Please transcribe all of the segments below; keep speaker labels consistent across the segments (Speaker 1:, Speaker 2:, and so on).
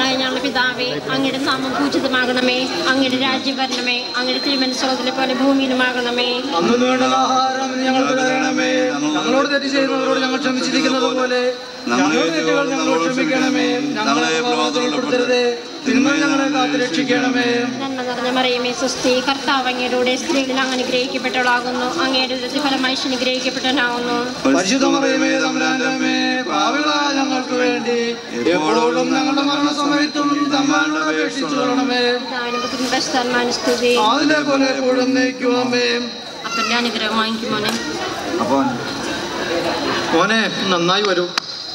Speaker 1: സ്വർഗസ്ഥനായ ഞങ്ങളുടെ പിതാവേ അങ്ങയുടെ നാമം പൂജിതമാകണമേ അങ്ങയുടെ രാജ്യം വരണമേ അങ്ങയുടെ തിരുമനസ്വരത്തിലെ പോലെ ഭൂമിയിലുമാകണമേ
Speaker 2: അന്നു വേണ്ട ആഹാരം ഞങ്ങൾക്ക് തരണമേ ഞങ്ങളോട് തെറ്റ് ചെയ്യുന്നവരോട് ഞങ്ങൾ ക്ഷമിച്ചിരിക്കുന്നത് പോലെ ഞങ്ങളുടെ തെറ്റുകൾ ഞങ്ങളോട് ക്ഷമിക്കണമേ ഞങ്ങളെ പ്രവാദത്തിൽ ഉൾപ്പെടുത്തരുതേ തിന്മ ഞങ്ങളെ കാത്തു രക്ഷിക്കണമേ
Speaker 1: നന്മ നിറഞ്ഞ മറിയമേ സുസ്ഥി കർത്താവ് അങ്ങയുടെ സ്ത്രീകളിൽ അങ്ങ് അനുഗ്രഹിക്കപ്പെട്ടവളാകുന്നു അങ്ങയുടെ ഉദരത്തിൽ ഫലമായി അനുഗ്രഹിക്കപ്പെട്ടവനാകുന്നു
Speaker 2: പരിശുദ്ധ മറിയമേ തമ്പുരാന്റെ അമ്മേ പാവികളായ ഞങ്ങൾക്ക് വേണ്ടി എപ്പോഴും ഞങ്ങളുടെ മരണസമയത്തും തമ്പാനോട് അപേക്ഷിച്ചു കൊള്ളണമേ
Speaker 1: പിതാവിനും പുത്രനും സ്തുതി
Speaker 2: അതിലെ പോലെ എപ്പോഴും നയിക്കുമേ
Speaker 1: അപ്പന്റെ അനുഗ്രഹം വാങ്ങിക്കുമോനെ
Speaker 2: അപ്പൊ മോനെ നന്നായി വരൂ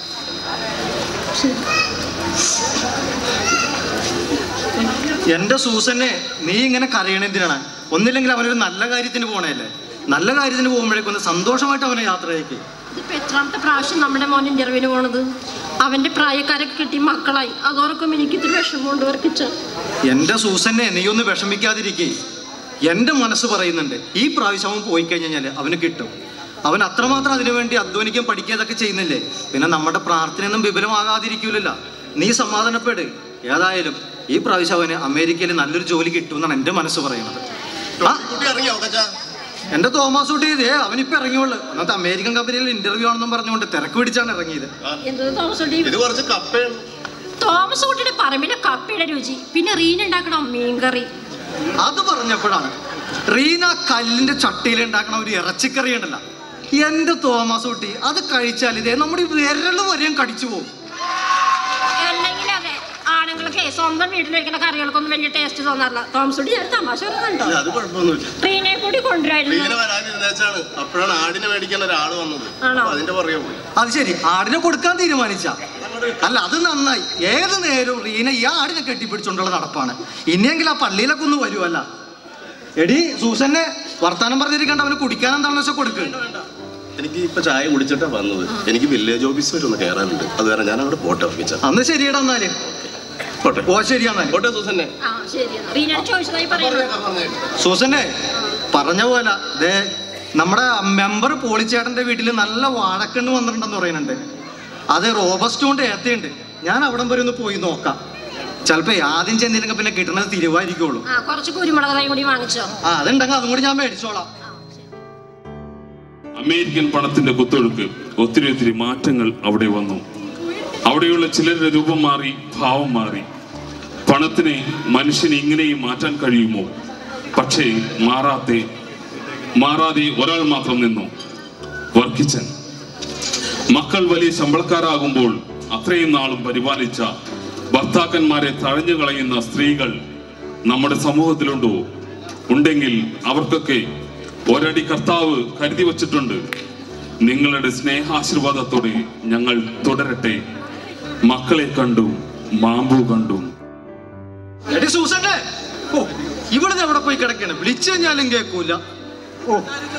Speaker 2: എന്റെ സൂസനെ നീ ഇങ്ങനെ കരയണെന്തിനാണ് ഒന്നില്ലെങ്കിൽ അവനൊരു നല്ല കാര്യത്തിന് പോണേല്ലേ നല്ല കാര്യത്തിന് പോകുമ്പോഴേക്കും ഒന്ന് സന്തോഷമായിട്ട് അവനെ യാത്ര അയക്കും
Speaker 1: ഇതിപ്പോ എത്രാമത്തെ പ്രാവശ്യം നമ്മുടെ മോൻ ഇന്റർവ്യൂവിന് പോണത് അവന്റെ പ്രായക്കാരൊക്കെ കിട്ടി മക്കളായി അതോർക്കും എനിക്ക് ഇത്തിരി വിഷമമുണ്ട് വർക്കിച്ച
Speaker 2: എന്റെ സൂസനെ നീ ഒന്ന് വിഷമിക്കാതിരിക്കേ എന്റെ മനസ്സ് പറയുന്നുണ്ട് ഈ പ്രാവശ്യം അവൻ പോയി കഴിഞ്ഞാല് അവന് കിട്ടും അവൻ അത്രമാത്രം അതിനുവേണ്ടി അധ്വാനിക്കാൻ പഠിക്കുകയൊക്കെ ചെയ്യുന്നില്ലേ പിന്നെ നമ്മുടെ പ്രാർത്ഥനയൊന്നും വിപുലമാകാതിരിക്കൂലല്ലോ നീ സമാധാനപ്പെട് ഏതായാലും ഈ പ്രാവശ്യം അവന് അമേരിക്കയിൽ നല്ലൊരു ജോലി കിട്ടുമെന്നാണ് എന്റെ മനസ്സ് പറയുന്നത് ആ
Speaker 3: ഇറങ്ങിയോ കച്ചാ
Speaker 2: എന്റെ തോമസ് കുട്ടി ഇതേ അവനിപ്പോ ഇറങ്ങിയുള്ളു അന്നത്തെ അമേരിക്കൻ കമ്പനിയിൽ ഇന്റർവ്യൂ ആണെന്നും പറഞ്ഞുകൊണ്ട് തിരക്ക് പിടിച്ചാണ് ഇറങ്ങിയത്
Speaker 1: എന്ത് തോമസ് കുട്ടി
Speaker 3: ഇത് കുറച്ച് കപ്പയാണ്
Speaker 1: തോമസ് കുട്ടിയുടെ പറമ്പിലെ കപ്പയുടെ രുചി പിന്നെ റീൻ ഉണ്ടാക്കണം മീൻകറി
Speaker 2: അത് പറഞ്ഞപ്പോഴാണ് റീന കല്ലിന്റെ ചട്ടിയിൽ ഉണ്ടാക്കണ ഒരു ഇറച്ചിക്കറി ഉണ്ടല്ലോ എന്റെ തോമസ് കുട്ടി അത് കഴിച്ചാൽ ഇതേ നമ്മുടെ ഈ വിരല് വരെയും കടിച്ചു പോകും
Speaker 1: അല്ലെങ്കിൽ അതെ ആണുങ്ങൾക്ക് സ്വന്തം വീട്ടിൽ വെക്കുന്ന കറികൾക്കൊന്നും വലിയ ടേസ്റ്റ് തോന്നാറില്ല തോമസ് കുട്ടി ഞാൻ തമാശ പറയുന്നുണ്ടോ
Speaker 3: ഇല്ല, അത് കുഴപ്പമൊന്നുമില്ല
Speaker 1: റീനെ കൂടി കൊണ്ടുവരായിരുന്നു
Speaker 3: ഇങ്ങനെ വരാനിരുന്നേച്ചാണ് അപ്പോഴാണ് ആടിനെ മേടിക്കാൻ ഒരാൾ വന്നത്
Speaker 1: ആണോ?
Speaker 3: അപ്പൊ അതിന്റെ പുറകെ പോയി
Speaker 2: അത് ശരി ആടിനെ കൊടുക്കാൻ തീരുമാനിച്ച അല്ല അത് നന്നായി ഏത് നേരവും റീന ഈ ആടിനെ കെട്ടിപ്പിടിച്ചോണ്ടുള്ള നടപ്പാണ് ഇനിയെങ്കിലും ആ പള്ളിയിലൊക്കെ ഒന്ന് വരുമല്ല എടി സൂസന്നെ വർത്താനം പറഞ്ഞിരിക്കണ്ട അവന് കുടിക്കാൻ എന്താണെന്ന് വെച്ചാൽ കൊടുക്ക്
Speaker 3: എനിക്ക് ഇപ്പൊ ചായ കുടിച്ചിട്ടാ വന്നത് എനിക്ക് വില്ലേജ് ഓഫീസ് വരെ ഒന്ന് കയറാനുണ്ട് അത് കാരണം ഞാൻ അവിടെ പോട്ടെ ഓഫീസ
Speaker 2: അന്ന് ശരിയടാ എന്നാല്
Speaker 3: പോട്ടെ
Speaker 2: ഓ ശരിയാന്നാല്
Speaker 3: പോട്ടെ സൂസന്നെ
Speaker 1: ആ ശരി റീനോട് ചോദിച്ചതായി പറയുന്നു
Speaker 2: സൂസനെ പറഞ്ഞ പോലെ ദേ നമ്മുടെ മെമ്പർ പോളിച്ചേട്ടന്റെ വീട്ടിൽ നല്ല വാഴക്കണ്ണ് വന്നിട്ടുണ്ടെന്ന് പറയുന്നുണ്ട് അത് റോബസ്റ്റ് കൊണ്ട് ഏത്തയുണ്ട് ഞാൻ അവിടം വരെ ഒന്ന് പോയി നോക്കാം ചിലപ്പോ ആദ്യം ചെന്നില്ലെങ്കിൽ പിന്നെ കിട്ടുന്നത് തിരുവായിരിക്കുള്ളൂ
Speaker 1: ആ കുറച്ച് കുരുമുളക് തൈ കൂടി വാങ്ങിച്ചോ
Speaker 2: ആ അതുണ്ടെങ്കിൽ അതും കൂടി ഞാൻ മേടിച്ചോളാം
Speaker 4: അമേരിക്കൻ പണത്തിന്റെ കുത്തൊഴുക്ക് ഒത്തിരി ഒത്തിരി മാറ്റങ്ങൾ അവിടെ വന്നു അവിടെയുള്ള ചിലരുടെ രൂപം മാറി ഭാവം മാറി പണത്തിനെ മനുഷ്യന് ഇങ്ങനെയും മാറ്റാൻ കഴിയുമോ പക്ഷേ മാറാത്തെ മാറാതെ ഒരാൾ മാത്രം നിന്നു വർക്കിച്ചൻ മക്കൾ വലിയ ശമ്പളക്കാരാകുമ്പോൾ അത്രയും നാളും പരിപാലിച്ച ഭർത്താക്കന്മാരെ തഴഞ്ഞു കളയുന്ന സ്ത്രീകൾ നമ്മുടെ സമൂഹത്തിലുണ്ടോ ഉണ്ടെങ്കിൽ അവർക്കൊക്കെ ഒരടി കർത്താവ് കരുതി വച്ചിട്ടുണ്ട് നിങ്ങളുടെ സ്നേഹാശീർവാദത്തോടെ ഞങ്ങൾ തുടരട്ടെ മക്കളെ കണ്ടു മാമ്പു കണ്ടു
Speaker 2: എടി സൂസന്നെ ഓ ഇവിടുന്ന് എവിടെ പോയി കിടക്കാണ് വിളിച്ചു കഴിഞ്ഞാലും കേൾക്കൂല ഓ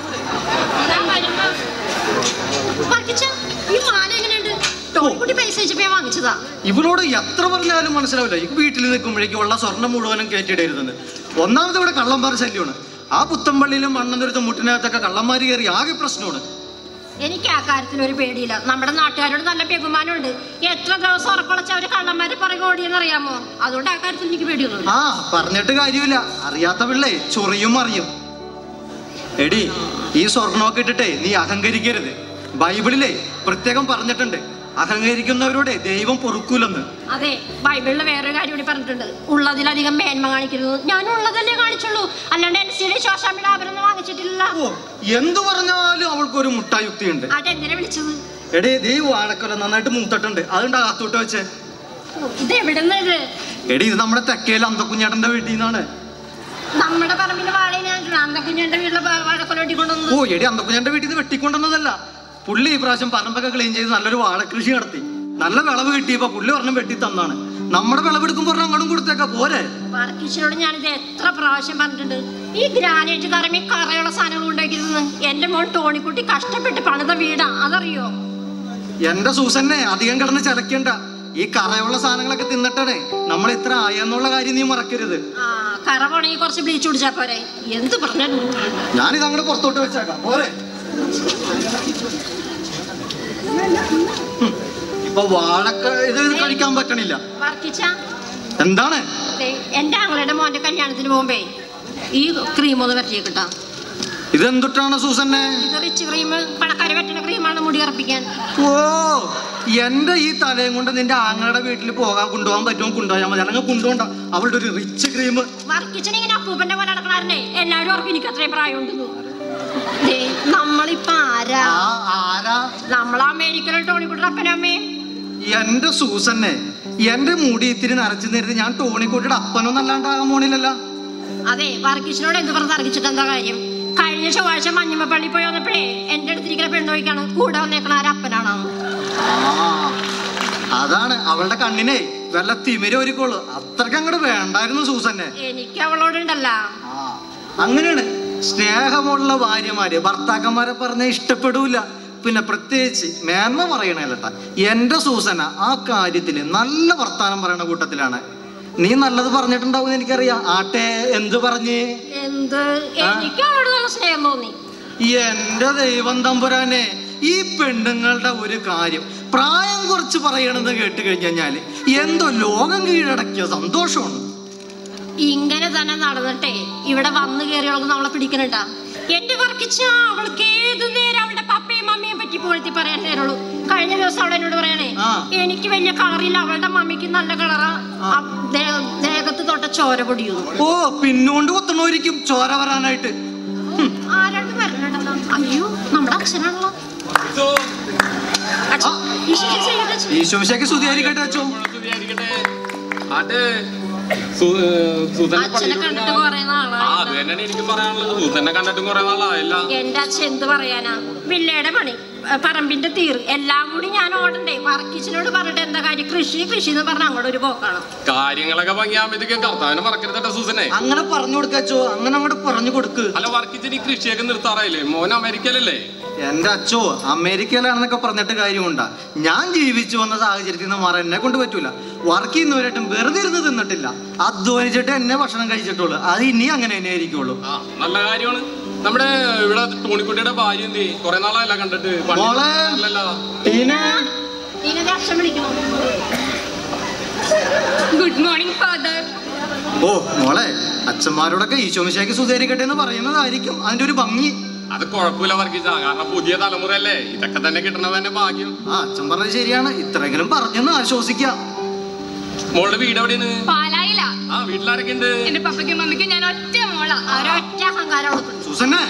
Speaker 1: വർക്കിച്ച ഈ മാല എങ്ങനെയുണ്ട് ടോണിക്കുട്ടി പൈസ വെച്ചപ്പോ ഞാൻ വാങ്ങിച്ചതാ
Speaker 2: ഇവളോട് എത്ര പറഞ്ഞാലും മനസ്സിലാവില്ല ഈ വീട്ടിൽ നിൽക്കുമ്പോഴേക്കും ഉള്ള സ്വർണം മുഴുവനും കയറ്റിയിടരുതെന്ന് ഒന്നാമത് ഇവിടെ കള്ളന്മാർ ശല്യമാണ് ആ പുത്തമ്പള്ളിയിലും മണ്ണന്തുരുത്തും മുട്ടിനകത്തൊക്കെ കള്ളന്മാർ കയറി ആകെ പ്രശ്നമാണ്
Speaker 1: എനിക്ക് ആ കാര്യത്തിൽ ഒരു പേടിയില്ല നമ്മുടെ നാട്ടുകാരോട് നല്ല ബഹുമാനമുണ്ട് എത്ര ദിവസം ഉറക്കുളച്ച് അവര് കള്ളന്മാരെ പുറകെ ഓടിയെന്ന് അറിയാമോ അതുകൊണ്ട് ആ കാര്യത്തിൽ എനിക്ക് പേടിയൊന്നുമില്ല
Speaker 2: ആ പറഞ്ഞിട്ട് കാര്യമില്ല അറിയാത്ത പിള്ളേ ചൊറിയും അറിയും എടി ഈ സ്വർണ്ണമൊക്കെ ഇട്ടിട്ടേ നീ അഹങ്കരിക്കരുത് ബൈബിളിലെ പ്രത്യേകം പറഞ്ഞിട്ടുണ്ട് അഹങ്കരിക്കുന്നവരോടെ ദൈവം പൊറുക്കൂലെന്ന്
Speaker 1: അതെ ബൈബിളിൽ വേറൊരു കാര്യം കൂടി പറഞ്ഞിട്ടുണ്ട് ഉള്ളതിലധികം മേന്മ കാണിക്കരുത് ഞാൻ ഉള്ളതല്ലേ കാണിച്ചുള്ളൂ അല്ലാണ്ട് എൻ സിയുടെ ശോശാമ്പിയുടെ ആഭരണം വാങ്ങിച്ചിട്ടില്ല
Speaker 2: ഓ എന്തു പറഞ്ഞാലും അവൾക്കൊരു മുട്ടായുക്തിയുണ്ട്
Speaker 1: അതെന്തിനാ വിളിച്ചത്
Speaker 2: എടി നീ വാഴക്കൊല നന്നായിട്ട് മൂത്തിട്ടുണ്ട് അതുകൊണ്ട് അകത്തോട്ട് വെച്ചേ
Speaker 1: ഓ, ഇത് എവിടുന്ന് ഇത്
Speaker 2: എടി ഇത് നമ്മുടെ തെക്കേൽ അന്തക്കുഞ്ഞേട്ടന്റെ വീട്ടിൽ നിന്നാണ്
Speaker 1: നമ്മുടെ പറമ്പിന്റെ വാഴയിനെ അന്തക്കുഞ്ഞന്റെ വീട്ടിലെ വാഴക്കൊല വെട്ടിക്കൊണ്ടുവന്നത്
Speaker 2: ഓ എടി അന്തക്കുഞ്ഞേട്ടന്റെ വീട്ടിൽ നിന്ന് വെട്ടിക്കൊണ്ടുവന്നതല്ല പുള്ളി ഈ പ്രാവശ്യം പറമ്പൊക്കെ ക്ലീൻ ചെയ്ത് നല്ലൊരു വാഴക്കൃഷി നടത്തി നല്ല വിളവ് കിട്ടിയപ്പോ പുള്ളി പറഞ്ഞ വെട്ടി തന്നാണ് നമ്മുടെ വിളവെടുക്കുമ്പോൾ അങ്ങോട്ടും കൊടുത്തേക്കാ പോരെ
Speaker 1: വർക്കിച്ചിനോട് ഞാനിത് എത്ര പ്രാവശ്യം പറഞ്ഞിട്ടുണ്ട് ഈ ഗ്രാനൈറ്റ് തറമ ഈ കറയുള്ള സാധനങ്ങൾ ഉണ്ടാക്കിയിരുന്നത് എന്റെ മോൻ ടോണിക്കുട്ടി കഷ്ടപ്പെട്ട് പണിത വീടാ അതറിയോ
Speaker 2: എന്റെ സൂസന്നെ അധികം കിടന്ന് ചിലക്കണ്ട ഈ കറയുള്ള സാധനങ്ങളൊക്കെ തിന്നിട്ടേ നമ്മൾ ഇത്ര ആയെന്നുള്ള കാര്യം നീ മറക്കരുത്
Speaker 1: ആ കറ പോണെങ്കിൽ കുറച്ച് ബ്ലീച്ച് കുടിച്ചാ പോരെ എന്ത് പറഞ്ഞാലും
Speaker 2: ഞാനിത് അങ്ങോട്ട് പുറത്തോട്ട് വെച്ചേക്കാം പോരെ ഹും. ഇപ്പൊ വാഴക്ക ഇത് കഴിക്കാൻ പറ്റണില്ല
Speaker 1: വർക്കിച്ച
Speaker 2: എന്താണ്
Speaker 1: ദേ, എന്റെ ആങ്ങളുടെ മോന്റെ കല്യാണത്തിന് പോകുമ്പേ ഈ ക്രീം ഒന്ന് പറ്റിയേക്കിട്ടാ
Speaker 2: ഇതെന്തൊട്ടാണ് സൂസന്നെ
Speaker 1: ഇത് റിച്ച് ക്രീം പണക്കാരെ പറ്റുന്ന ക്രീമാണ് മുടി ഉറപ്പിക്കാൻ
Speaker 2: ഓ എന്റെ ഈ തലയും കൊണ്ട് നിന്റെ ആങ്ങളുടെ വീട്ടിൽ പോകാൻ കൊണ്ടുപോകാൻ പറ്റുമോ കൊണ്ടുപോയാൽ മതി അല്ലെങ്കിൽ കൊണ്ടുപോണ്ട അവളുടെ ഒരു റിച്ച് ക്രീം
Speaker 1: വർക്കിച്ചൻ ഇങ്ങനെ അപ്പൂപ്പന്റെ പോലെ നടക്കണേ എല്ലാവരും ഉറപ്പ് എനിക്ക് അത്രയും പ്രായമുണ്ടെന്നു ദേ, നമ്മളിപ്പോ ആരാ
Speaker 2: ആരാ
Speaker 1: നമ്മൾ അമേരിക്കയിലെ ടോണിക്കുട്ടി അപ്പനമ്മേ
Speaker 2: എന്റെ സൂസന്നെ എന്റെ മുടി ഇത്തിരി നരച്ചു നേരത്തെ ഞാൻ ടോണിക്കുട്ടിയുടെ അപ്പനൊന്നല്ലാണ്ടാകാൻ പോണില്ലല്ലോ
Speaker 1: അതെ വർഗീഷിനോട് എന്ത് പറഞ്ഞ് തർക്കിച്ചിട്ട് എന്താ കാര്യം കഴിഞ്ഞ ചൊവ്വാഴ്ച മഞ്ഞമ്മ പള്ളി പോയി വന്നപ്പോഴേ എന്റെ അടുത്തിരിക്കുന്ന പെണ്ണോയ്ക്കാണ് കൂടെ വന്നേക്കണ ആര് അപ്പനാണോ
Speaker 2: ആ, അതാണ് അവളുടെ കണ്ണിനെ വല്ല തിമിര ഒരുക്കുള്ളൂ അത്രയ്ക്ക് അങ്ങോട്ട് വേണ്ടായിരുന്നു സൂസന്നെ
Speaker 1: എനിക്ക് അവളോടുണ്ടല്ല
Speaker 2: ആ, അങ്ങനെയാണ് സ്നേഹമുള്ള ഭാര്യമാര് ഭർത്താക്കന്മാരെ പറഞ്ഞ ഇഷ്ടപ്പെടൂല പിന്നെ പ്രത്യേകിച്ച് മേന്മ പറയണല്ലേട്ടാ എന്റെ സൂസന ആ കാര്യത്തില് നല്ല വർത്താനം പറയണ കൂട്ടത്തിലാണ് നീ നല്ലത് പറഞ്ഞിട്ടുണ്ടാവും എനിക്കറിയാം ആട്ടെ എന്ത് പറഞ്ഞേ
Speaker 1: എന്ത് എനിക്ക് അവളോട് നല്ല സ്നേഹം തോന്നി
Speaker 2: എന്റെ ദൈവം തമ്പുരാനെ ഈ പെണ്ണുങ്ങളുടെ ഒരു കാര്യം പ്രായം കുറച്ച് പറയണെന്ന് കേട്ട് കഴിഞ്ഞാല് എന്തോ ലോകം കീഴടക്കിയ സന്തോഷമാണ്
Speaker 1: ഇങ്ങനെ തന്നെ നടന്നിട്ടേ ഇവിടെ വന്നു കയറിയവൾക്ക് നമ്മളെ പിടിക്കണട്ടാ എന്റെ വർക്കിച്ച അവൾക്ക് ഏത് നേരം അവളുടെ പപ്പയും മമ്മിയെ പറ്റി പോഴത്തി പറയാൻ നേരുള്ളൂ കഴിഞ്ഞ ദിവസം അവൾ എന്നോട് പറയണേ
Speaker 2: ആ.
Speaker 1: എനിക്ക് വലിയ കളറില്ല അവളുടെ മമ്മിക്ക് നല്ല കളറാ ആ, ദേ- ദേഹത്ത് തൊട്ട ചോര പൊടിയുന്നു
Speaker 2: ഓ പിന്നുകൊണ്ട് കൊത്തണോരിക്കും ചോര വരാനായിട്ട്
Speaker 1: ആരാണ്ട് വരണുണ്ടല്ലോ അയ്യോ നമ്മുടെ അച്ഛനാണല്ലോ അച്ഛൻ, ഈശ്വരൻ ചെയ്യട്ടെ അച്ഛൻ.
Speaker 2: ഈശോമിശയ്ക്ക് സ്തുതിയായിരിക്കട്ടെ അച്ചോ
Speaker 5: അത് സു- ഏർ സുധനെ
Speaker 1: അച്ഛനെ
Speaker 5: പള്ളിയിൽ
Speaker 1: കണ്ടിട്ട്
Speaker 5: വിടുന്ന-
Speaker 1: കുറെ
Speaker 5: ആ അത്
Speaker 1: നാളായി
Speaker 5: തന്നെയാണ് എനിക്കും പറയാനുള്ളത് സുധനെ കണ്ടിട്ടും കുറെ നാളായില്ല
Speaker 1: എന്റെ അച്ഛൻ എന്ത് പറയാനാ വില്ലയുടെ പണി ഏ, പറമ്പിന്റെ തീർ എല്ലാം കൂടി ഞാൻ ഓടണ്ടേ വർക്കിച്ചിനോട് പറഞ്ഞിട്ട് എന്താ കാര്യം കൃഷി കൃഷി എന്ന് പറഞ്ഞ അങ്ങോട്ട് ഒരു പോക്കാണ്
Speaker 5: കാര്യങ്ങളൊക്കെ ഭംഗിയാകുമ്പോഴത്തേക്കും കർത്താവിനെ മറക്കരുതട്ടെ സൂസനെ
Speaker 2: അങ്ങനെ പറഞ്ഞു കൊടുക്കച്ചോ അങ്ങനെ അങ്ങോട്ട് പറഞ്ഞു കൊടുക്ക്
Speaker 5: അല്ല വർക്കിച്ചിന് ഈ കൃഷിയൊക്കെ നിർത്താറായില്ലേ മോൻ അമേരിക്കയിലല്ലേ
Speaker 2: എന്റെ അച്ചോ അമേരിക്കയിലാണെന്നൊക്കെ പറഞ്ഞിട്ട് കാര്യമുണ്ടാ ഞാൻ ജീവിച്ചു വന്ന സാഹചര്യത്തിൽ നിന്ന് മാറാൻ എന്നെ കൊണ്ട് പറ്റൂല വർക്ക് ചെയ്യുന്നവരായിട്ടും വെറുതെ ഇരുന്ന് തിന്നിട്ടില്ല അധ്വാനിച്ചിട്ട് എന്നെ ഭക്ഷണം കഴിച്ചിട്ടുള്ളൂ അത് ഇനി അങ്ങനെ തന്നെ ആയിരിക്കുള്ളൂ
Speaker 5: ആ നല്ല കാര്യമാണ് നമ്മുടെ ഇവിടെ ടോണിക്കുട്ടിയുടെ ഭാര്യ എന്ത് കുറെ നാളായല്ല കണ്ടിട്ട് പണ്ട്
Speaker 2: മോളെ.
Speaker 5: അല്ലല്ലോ.
Speaker 2: ടീന
Speaker 1: ഇതിനെ അച്ഛൻ വിളിക്കണം
Speaker 6: ഗുഡ് മോർണിംഗ് ഫാദർ
Speaker 2: ഓ മോളെ അച്ഛന്മാരോടൊക്കെ ഈശോമിശയ്ക്ക് സുധീകരിക്കട്ടെ എന്ന് പറയുന്നതായിരിക്കും അതിന്റെ ഒരു ഭംഗി
Speaker 5: അത് കുഴപ്പമില്ല വർക്കിച്ച കാരണം പുതിയ തലമുറയല്ലേ ഇതൊക്കെ തന്നെ കിട്ടണത് തന്നെ ഭാഗ്യം
Speaker 2: ആ അച്ഛൻ പറഞ്ഞത് ശരിയാണ് ഇത്രയെങ്കിലും പറഞ്ഞെന്ന് ആശ്വസിക്കാം
Speaker 5: മോളുടെ വീട് എവിടെയാണ്
Speaker 6: പാലായില്ല
Speaker 5: ആ വീട്ടിലാരൊക്കെ ഉണ്ട്
Speaker 6: എന്റെ പപ്പയ്ക്കും മമ്മിക്കും ഞാൻ ഒറ്റ മോളാ
Speaker 1: ഒരൊറ്റ അഹങ്കാരം കൊടുക്കുന്നു
Speaker 2: സൂസന്നെ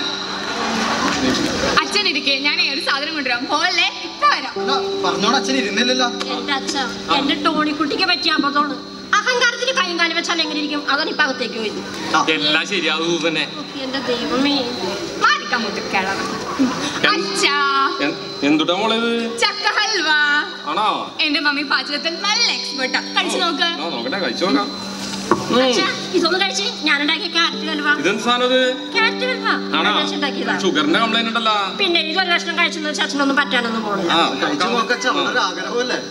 Speaker 6: അച്ഛൻ ഇരിക്കെ ഞാൻ ഒരു സാധനം കൊണ്ടുവരാം പോലെ ഇപ്പൊ വരാം
Speaker 2: അല്ല പറഞ്ഞോട് അച്ഛൻ ഇരുന്നില്ലല്ലോ
Speaker 1: എന്റെ അച്ഛ എന്റെ ടോണിക്കുട്ടിക്ക് പറ്റിയ അബദ്ധമാണ് അഹങ്കാരത്തിന് കൈയും കാലം വെച്ചാൽ എങ്ങനെ ഇരിക്കും അതാണ് ഇപ്പൊ അകത്തേക്ക് പോയത്
Speaker 2: ആ,
Speaker 5: എല്ലാം ശരിയാവും സൂസനെ
Speaker 1: എന്റെ ദൈവമേ
Speaker 6: മാറിക്കാൻ മുട്ടിക്കണം അച്ഛാ
Speaker 5: എന്തുട്ടാ മോളെ ഇത്
Speaker 6: ചക്ക ഹൽവ
Speaker 5: ആണോ
Speaker 6: എന്റെ മമ്മി പാചകത്തിൽ നല്ല എക്സ്പെർട്ടാ കഴിച്ചു നോക്ക്
Speaker 5: ആ നോക്കട്ടെ കഴിച്ചു നോക്കാം
Speaker 1: അച്ഛാ ഇതൊന്ന് കഴിച്ച് ഞാനുണ്ടാക്കിയ ക്യാരറ്റ് ഹൽവ
Speaker 5: ഇതെന്ത് സാധനം ഇത്
Speaker 1: ക്യാരറ്റ് ഹൽവ
Speaker 5: ആണോ
Speaker 1: ഞാൻ ഉണ്ടാക്കിയതാ
Speaker 5: ഷുഗറിന്റെ കംപ്ലൈന്റ് ഉണ്ടല്ലോ
Speaker 1: പിന്നെ ഇത് ഒരു കഷ്ണം കഴിച്ചെന്ന് വെച്ചാൽ അച്ഛനൊന്നും പറ്റാനൊന്നും പോണില്ല
Speaker 5: ആ
Speaker 2: കഴിച്ചു നോക്കച്ച വളരെ ആഗ്രഹമല്ലേ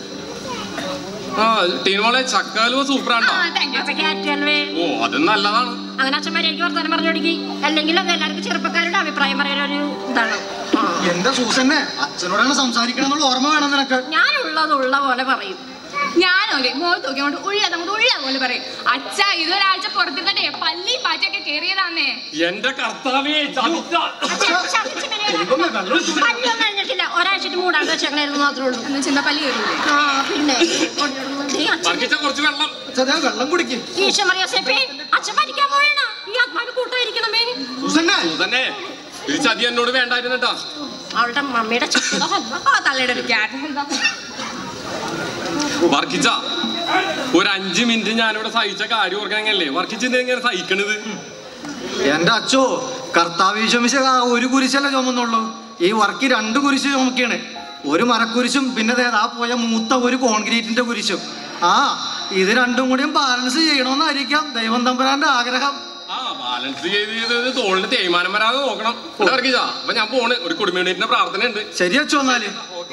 Speaker 5: ആ ടീൻ മോളെ ചക്കാലുവ സൂപ്പറാണ്ടോ
Speaker 6: ആ താങ്ക് യു
Speaker 1: അപ്പൊ ക്യാരറ്റ് ഹൽവേ
Speaker 5: ഓ അത് നല്ലതാണ്
Speaker 1: അങ്ങനെ അച്ഛൻ മര്യാദയ്ക്ക് വർത്താനം പറഞ്ഞു കൊടുക്കി അല്ലെങ്കിൽ അത് എല്ലാവർക്കും ചെറുപ്പക്കാരുടെ അഭിപ്രായം പറയാൻ ഒരു ഇതാണ് ആ.
Speaker 2: എന്റെ സൂസന്നെ അച്ഛനോടാണ് സംസാരിക്കണം എന്നുള്ള ഓർമ്മ വേണം നിനക്ക്
Speaker 1: ഞാനുള്ളത് ഉള്ള പോലെ പറയും
Speaker 6: ഞാനോലെ മുഖത്ത് നോക്കിയോണ്ട് ഉള്ള നമ്മുടെ ഉള്ള പോലെ പറയും അച്ഛാ ഇതൊരാഴ്ച പുറത്തിരുന്നിട്ടേ പല്ലി പാറ്റൊക്കെ കേറിയതാന്നേ
Speaker 5: എന്റെ കർത്താവേ ചതിച്ച
Speaker 1: അച്ഛാ, ഛർദ്ദിച്ച് മെലിയണ്ട. പല്ലൊന്നും കഴിഞ്ഞിട്ടില്ല ഒരാഴ്ചയിട്ട് മൂടാണ്ട് വെച്ചേക്കണായിരുന്നു മാത്രമേ ഉള്ളൂ
Speaker 6: എന്ന് ചെന്ന പല്ലി കയറൂലേ
Speaker 1: ആ പിന്നെ ദേ, അച്ഛൻ
Speaker 5: വർക്കിച്ച കുറച്ച് വെള്ളം
Speaker 2: അച്ഛാ ദേ വെള്ളം കുടിക്കും
Speaker 1: ഈശോ മറിയാസേപ്പേ അച്ഛൻ മരിക്കാൻ പോയണ ഈ ആത്മാവിന് കൂട്ടായിരിക്കണമേ
Speaker 2: സൂസന്നെ
Speaker 5: തന്നെ ഒരു ചതി എന്നോട് വേണ്ടായിരുന്നട്ടാ
Speaker 1: അവളുടെ മമ്മിയുടെ ചക്കട ഹൽവ
Speaker 6: ആ തള്ളയുടെ ഒരു ക്യാറ്റ് എന്താ
Speaker 5: വർക്കിച്ച ഒരു അഞ്ച് മിനിറ്റ് ഞാനിവിടെ സഹിച്ച കാര്യം ഓർക്കണമെങ്കിലേ വർക്കിച്ച എങ്ങനെ സഹിക്കണത്
Speaker 2: എന്റെ അച്ചോ കർത്താവീശമിശ ഒരു കുരിശല്ല ചുമന്നുള്ളൂ ഈ വർക്ക് രണ്ട് കുരിശ് ചുമക്കാണ് ഒരു മരക്കുരിശും പിന്നെ ദേ ആ പോയ മൂത്ത ഒരു കോൺക്രീറ്റിന്റെ കുരിശും ആ ഇത് രണ്ടും കൂടിയും ബാലൻസ് ചെയ്യണമെന്നായിരിക്കാം ദൈവം തമ്പുരാന്റെ ആഗ്രഹം
Speaker 5: ആ ബാലൻസ് ചെയ്ത് ചെയ്ത് തോളിന് തേയ്മാനം വരാതെ നോക്കണം അല്ലേ വർക്കിച്ച അപ്പൊ ഞാൻ പോണ് ഒരു കുടുംബീണീറ്റിന്റെ പ്രാർത്ഥന ഉണ്ട്
Speaker 2: ശരി അച്ചോ എന്നാല്
Speaker 5: ഓക്കെ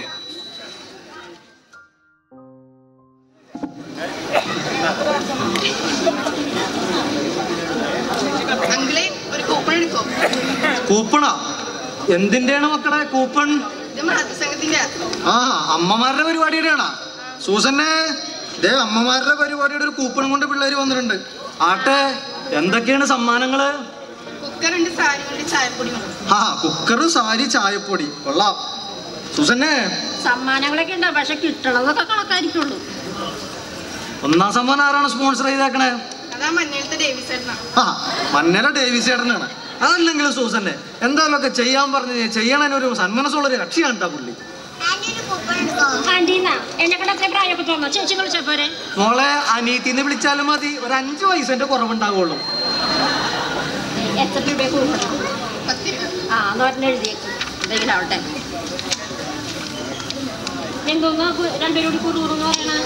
Speaker 6: അങ്കിളെ ഒരു കൂപ്പൺ എടുക്കോ
Speaker 2: കൂപ്പണാ എന്തിന്റെയാണ് മക്കളെ കൂപ്പൺ
Speaker 6: ഇത് മാതൃസംഘത്തിന്റെ
Speaker 2: ആ അമ്മമാരുടെ പരിപാടിയുടെയാണോ സൂസന്നെ ദേ അമ്മമാരുടെ പരിപാടിയുടെ ഒരു കൂപ്പണും കൊണ്ട് പിള്ളേർ വന്നിട്ടുണ്ട് ആട്ടെ എന്തൊക്കെയാണ് സമ്മാനങ്ങള്
Speaker 6: കുക്കറുണ്ട് സാരിയുണ്ട് ചായപ്പൊടി
Speaker 2: ആ കുക്കർ സാരി ചായപ്പൊടി കൊള്ളാം സുസന്നെ
Speaker 1: സമ്മാനങ്ങളൊക്കെ ഉണ്ട് പക്ഷെ കിട്ടണതൊക്കെ കണക്കായിരിക്കുള്ളൂ
Speaker 2: ഒന്നാം സമ്മാനം ആരാണ് സ്പോൺസർ ചെയ്തേക്കണേ
Speaker 6: അതാ മഞ്ഞളത്തെ ഡേവിസ് ചേട്ടനാ
Speaker 2: ആ മന്നര ഡേവിസ് ചേട്ടനാണ് അതല്ലെങ്കിലും സൂസന്നെ എന്തായാലും ഒക്കെ ചെയ്യാൻ പറഞ്ഞ് ചെയ്യണതിനൊരു സന്മനസ്സുള്ള ഒരു കക്ഷിയാണ് കേട്ടോ പുള്ളി
Speaker 1: ആന്റീന്നാ എന്നെ കണ്ട അത്രയും പ്രായമൊക്കെ തോന്നോ ചേച്ചി വിളിച്ചാ പോരെ
Speaker 2: മോളെ അനീത്തിന്ന് വിളിച്ചാലും മതി ഒരു അഞ്ച് വയസ്സിന്റെ കുറവുണ്ടാവുള്ളൂ
Speaker 1: എത്ര രൂപ കൊടുക്കണം
Speaker 6: പത്ത് രൂപ
Speaker 1: ആ എന്ന് പറഞ്ഞ് എഴുതിയേക്കും എന്തെങ്കിലും ആവട്ടെ എന്തോന്നാ കു- രണ്ടുപേരും കൂടി കുറുകുറെന്ന് പറയണേ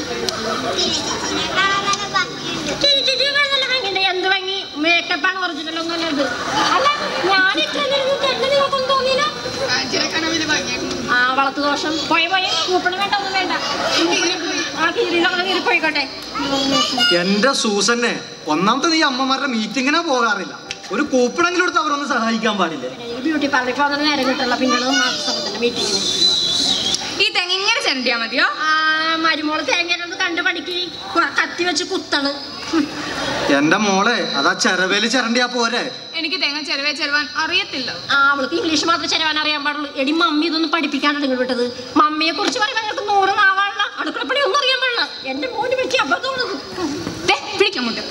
Speaker 1: ചേച്ചി നല്ല ഭംഗിയുണ്ട് എന്ത് ഭംഗി മേക്കപ്പാണ് ഒറിജിനൽ ഒന്നും ഇത് അല്ല ഞാൻ ഇത്ര നേരം തന്നെ നിങ്ങൾക്കൊന്നും തോന്നിയില്ല
Speaker 6: ആഴ്ചയിലെ കാണാൻ വലിയ ഭംഗിയായിരുന്നു
Speaker 1: ആ വളർത്തു ദോഷം പോയി പോയി കൂപ്പണം വേണ്ട ഒന്നും വേണ്ട ആ കീഴിലൊക്കെ കീറി പോയിക്കോട്ടെ
Speaker 2: എന്റെ സൂസന്നെ ഒന്നാമത്തെ നീ അമ്മമാരുടെ മീറ്റിങ്ങിനാ പോകാറില്ല ഒരു കൂപ്പണെങ്കിലും എടുത്ത് അവരൊന്ന് സഹായിക്കാൻ പാടില്ലേ
Speaker 1: ഈ ബ്യൂട്ടി പാർലറിൽ പോകുന്ന നേരം കിട്ടില്ല പിന്നീട് മാസത്തിന്റെ മീറ്റിങ്ങിന്
Speaker 6: ഈ തെങ്ങ് ഇങ്ങനെ ചെരണ്ടിയാ മതിയോ
Speaker 1: ആ മരുമോള് തേങ്ങ കണ്ട് പഠിക്ക് കത്തി വെച്ച് കുത്താണ്
Speaker 2: എന്റെ മോളെ അതാ ചെരവേല് ചിരണ്ടിയാ പോരെ
Speaker 6: എനിക്ക് തേങ്ങ ചെലവേ ചെലവാൻ അറിയത്തില്ല
Speaker 1: ആ അവൾക്ക് ഇംഗ്ലീഷ് മാത്രമേ ചെലവാൻ അറിയാൻ പാടുള്ളൂ എടി മമ്മി ഇതൊന്നും പഠിപ്പിക്കാണ്ട് നിങ്ങൾ വിട്ടത് മമ്മിയെ കുറിച്ച് പറയുമ്പോൾ ഞങ്ങൾക്ക് നൂറ് നാവാനുള്ള അടുക്കളപ്പണി ഒന്നും അറിയാൻ പാടില്ല എന്റെ മോന് പറ്റിയ അബദ്ധമാണത്
Speaker 6: ദേ, പിടിക്കാം മുട്ട്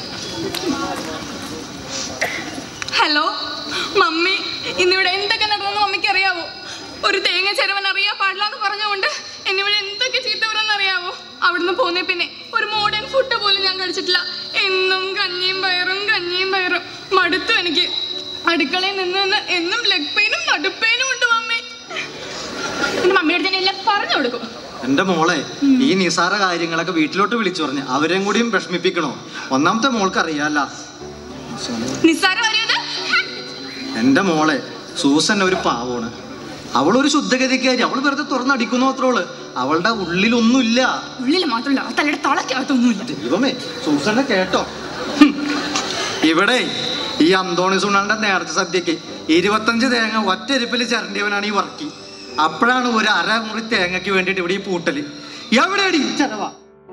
Speaker 6: ഹലോ മമ്മി ഇന്നിവിടെ എന്തൊക്കെ നടന്നെന്ന് മമ്മിക്ക് അറിയാവോ ഒരു തേങ്ങ ചെലവൻ അറിയാൻ പാടില്ല എന്ന് പറഞ്ഞുകൊണ്ട് എന്നിവിടെ എന്തൊക്കെ ചീത്ത പറയുന്ന അറിയാവോ അവിടുന്ന് പോന്നേ പിന്നെ ഒരു മോഡേൺ ഫുഡ് പോലും ഞാൻ കഴിച്ചിട്ടില്ല എന്നും കഞ്ഞിയും പയറും കഞ്ഞിയും പയറും മടുത്തു എനിക്ക് അടുക്കളയിൽ നിന്ന് നിന്ന് എന്നും ലെഗ് പെയിനും നടുപ്പെയിനും ഉണ്ട് മമ്മി എന്റെ മമ്മിയുടെ തന്നെ എല്ലാം പറഞ്ഞു കൊടുക്കും
Speaker 2: എന്റെ മോളെ ഈ നിസാര കാര്യങ്ങളൊക്കെ വീട്ടിലോട്ട് വിളിച്ചു പറഞ്ഞ് അവരെയും കൂടിയും വിഷമിപ്പിക്കണോ ഒന്നാമത്തെ മോൾക്ക് അറിയാല
Speaker 6: നിസ്സാരം അറിയത്
Speaker 2: എന്റെ മോളെ സൂസൻ ഒരു പാവമാണ് അവളൊരു ശുദ്ധഗതിക്കാരി അവൾ വെറുതെ തുറന്നടിക്കുന്നു അത്രോള് അവളുടെ ഉള്ളിലൊന്നുമില്ല
Speaker 6: ഉള്ളിൽ മാത്രമല്ല ആ തലയുടെ തളയ്ക്കകത്തൊന്നുമില്ല
Speaker 2: ദൈവമേ സൂസനെ കേട്ടോ ഹും. ഇവിടെ ഈ അന്തോണി സുണാന്റെ നേർച്ച സദ്യക്ക് ഇരുപത്തഞ്ച് തേങ്ങ ഒറ്റരിപ്പിൽ ചിരണ്ടിയവനാണ് ഈ വർക്കി അപ്പോഴാണ് ഒരു അരമുറി തേങ്ങയ്ക്ക് വേണ്ടിയിട്ട് ഇവിടെ ഈ പൂട്ടല് എവിടെയാടി ചെലവാ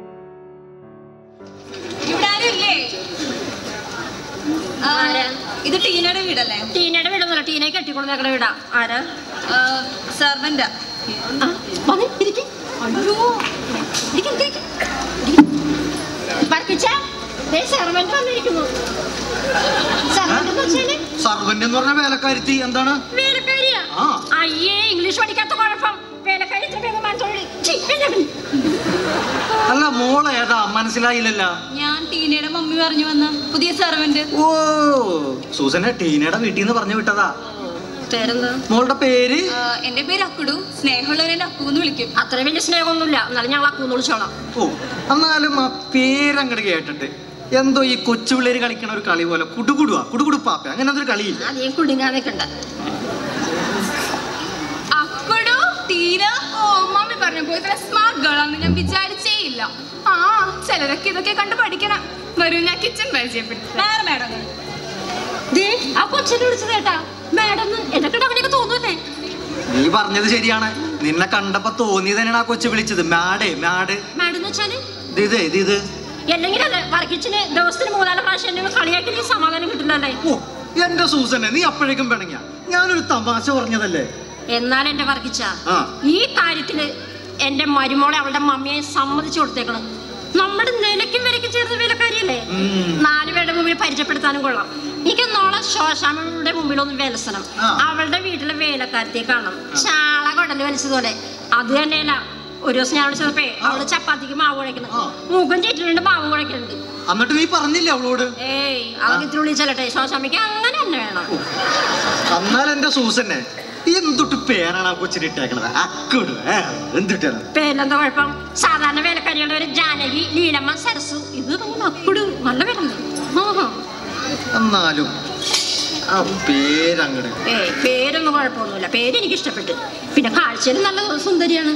Speaker 7: ഇവിടെ ആരും ഇല്ലേ ആ,
Speaker 1: ആരാ?
Speaker 7: ഇത് ടീനയുടെ വീടല്ലേ
Speaker 1: ടീനയുടെ വീടൊന്നുമല്ല ടീനെ കെട്ടിക്കൊണ്ട് ഞങ്ങളുടെ വീടാ ആരാ
Speaker 7: സെർവന്റാ
Speaker 1: ആ, വന്ന് ഇരിക്ക്. അയ്യോ ഇരിക്ക്, ഇരിക്ക്, ഇരിക്ക്. ഇരിക്ക്. വർക്കിച്ചാ, ദേ servant വന്നിരിക്കുന്നു. Servant എന്ന് വെച്ചാല്
Speaker 2: സർവന്റ് എന്ന് പറഞ്ഞ വേലക്കാരുത്തി എന്താണ്
Speaker 1: വേലക്കാരിയാ?
Speaker 2: ആ.
Speaker 1: അയ്യേ ഇംഗ്ലീഷ് പഠിക്കാത്ത കുഴപ്പം വേലക്കാരി ഇത്ര വേഗം മാറ്റോളി. ഛീ, വേണ്ട, വേണ്ട.
Speaker 2: അല്ല മോള് ഏതാ മനസ്സിലായില്ലല്ലോ
Speaker 7: ഞാൻ ടീനയുടെ മമ്മി പറഞ്ഞു വന്ന പുതിയ സെർവന്റ്
Speaker 2: ഓ സൂസനെ ടീനയുടെ വീട്ടിൽ നിന്ന് പറഞ്ഞു വിട്ടതാ
Speaker 1: പേരെന്താ
Speaker 2: മോളുടെ പേര്
Speaker 7: എന്റെ പേര് അക്കുടു സ്നേഹമുള്ളവരെ അക്കു എന്ന് വിളിക്കും
Speaker 1: അത്ര വലിയ സ്നേഹമൊന്നുമില്ല എന്നാലും ഞങ്ങൾ അക്കൂന്ന് വിളിച്ചോളാം
Speaker 2: ഓ എന്നാലും ആ പേരങ്ങട് കേട്ടിട്ട് എന്തോ ഈ കൊച്ചു പിള്ളേര് കളിക്കണ ഒരു കളി പോലെ കുടുകുടുവാ കുടുകുടുപ്പാപ്പ അങ്ങനെ അതൊരു കളിയില്ല
Speaker 1: അധികം കുടുങ്ങാൻ നിൽക്കണ്ട
Speaker 6: അക്കടോ ടീന ഓ മമ്മി പറഞ്ഞപ്പോ ഇത്ര സ്മാർട്ട് ഗേൾ ആണെന്ന് ഞാൻ വിചാരിച്ചേ ഇല്ല ആ ചിലരൊക്കെ ഇതൊക്കെ കണ്ട് പഠിക്കണം വരൂ ഞാൻ കിച്ചൺ പരിചയപ്പെടുത്തി
Speaker 7: വേറെ മാഡം
Speaker 1: ദേ ആ കൊച്ചിനെ വിളിച്ചത് കേട്ടാ മാഡം എന്നെ കണ്ട അവനെയൊക്കെ തോന്നുന്നേ
Speaker 2: നീ പറഞ്ഞത് ശരിയാണ് നിന്നെ കണ്ടപ്പോ തോന്നിയത് തന്നെയാണ് ആ കൊച്ചു വിളിച്ചത് മാഡേ മാഡ്
Speaker 1: മാഡം എന്ന് വെച്ചാല്
Speaker 2: ഇത് ഇത് ഇത് ഇത്
Speaker 1: അല്ലെങ്കിൽ അല്ലേ വർക്കിച്ചിന് ദിവസത്തിന് മൂന്നാല് പ്രാവശ്യം എന്നെ കളിയാക്കി നീ സമാധാനം കിട്ടില്ലല്ലേ
Speaker 2: ഓ എന്റെ സൂസനെ നീ അപ്പോഴേക്കും പിണങ്ങിയ ഞാനൊരു തമാശ പറഞ്ഞതല്ലേ
Speaker 1: എന്നാൽ എന്റെ വർക്കിച്ച
Speaker 2: ആ.
Speaker 1: ഈ കാര്യത്തില് എന്റെ മരുമോളെ അവളുടെ മമ്മിയെ സമ്മതിച്ചു കൊടുത്തേക്കണം നമ്മുടെ നിലയ്ക്കും വിലയ്ക്കും ചേർന്ന വിലക്കാരിയല്ലേ
Speaker 2: ഉം.
Speaker 1: നാല് പേരുടെ മുമ്പിൽ പരിചയപ്പെടുത്താനും കൊള്ളാം എനിക്ക് നാളെ ശോശാമയുടെ മുമ്പിൽ ഒന്ന് വിലസണം
Speaker 2: ആ.
Speaker 1: അവളുടെ വീട്ടിലെ വേലക്കാരത്തെ കാണണം ചാള കൊടല് വലിച്ചതുപോലെ അത് തന്നെയല്ല ഒരു ദിവസം ഞാൻ വിളിച്ചപ്പേ അവള് ചപ്പാത്തിക്ക് മാവ് കുഴക്കണം
Speaker 2: ആ.
Speaker 1: മുഖം ചീറ്റിലുണ്ട് മാവ് കുഴക്കുന്നുണ്ട്
Speaker 2: എന്നിട്ട് നീ പറഞ്ഞില്ലേ അവളോട്
Speaker 1: ഏയ് അതൊക്കെ ഇത്തിരി വിളിച്ചല്ലേ ശോശാമ്മയ്ക്ക് അങ്ങനെ തന്നെ വേണം
Speaker 2: എന്നാൽ എന്റെ സൂസന്നെ എന്തൊട്ട് പേരാണ് ആ കൊച്ചിന് ഇട്ടേക്കണത് അക്കോട് എന്തിട്ടാണ്
Speaker 1: പേരിലെന്താ കുഴപ്പം സാധാരണ വേലക്കാരികളുടെ ഒരു ജാനകി ലീലമ്മ സരസു ഇത് നമ്മൾ അക്കുട് നല്ല പേരല്ലേ ആഹാ.
Speaker 2: എന്നാലും ആ പേരങ്ങട്
Speaker 1: ഏയ് പേരൊന്നും കുഴപ്പമൊന്നുമില്ല പേര് എനിക്ക് ഇഷ്ടപ്പെട്ടു പിന്നെ കാഴ്ചയിൽ നല്ല സുന്ദരിയാണ്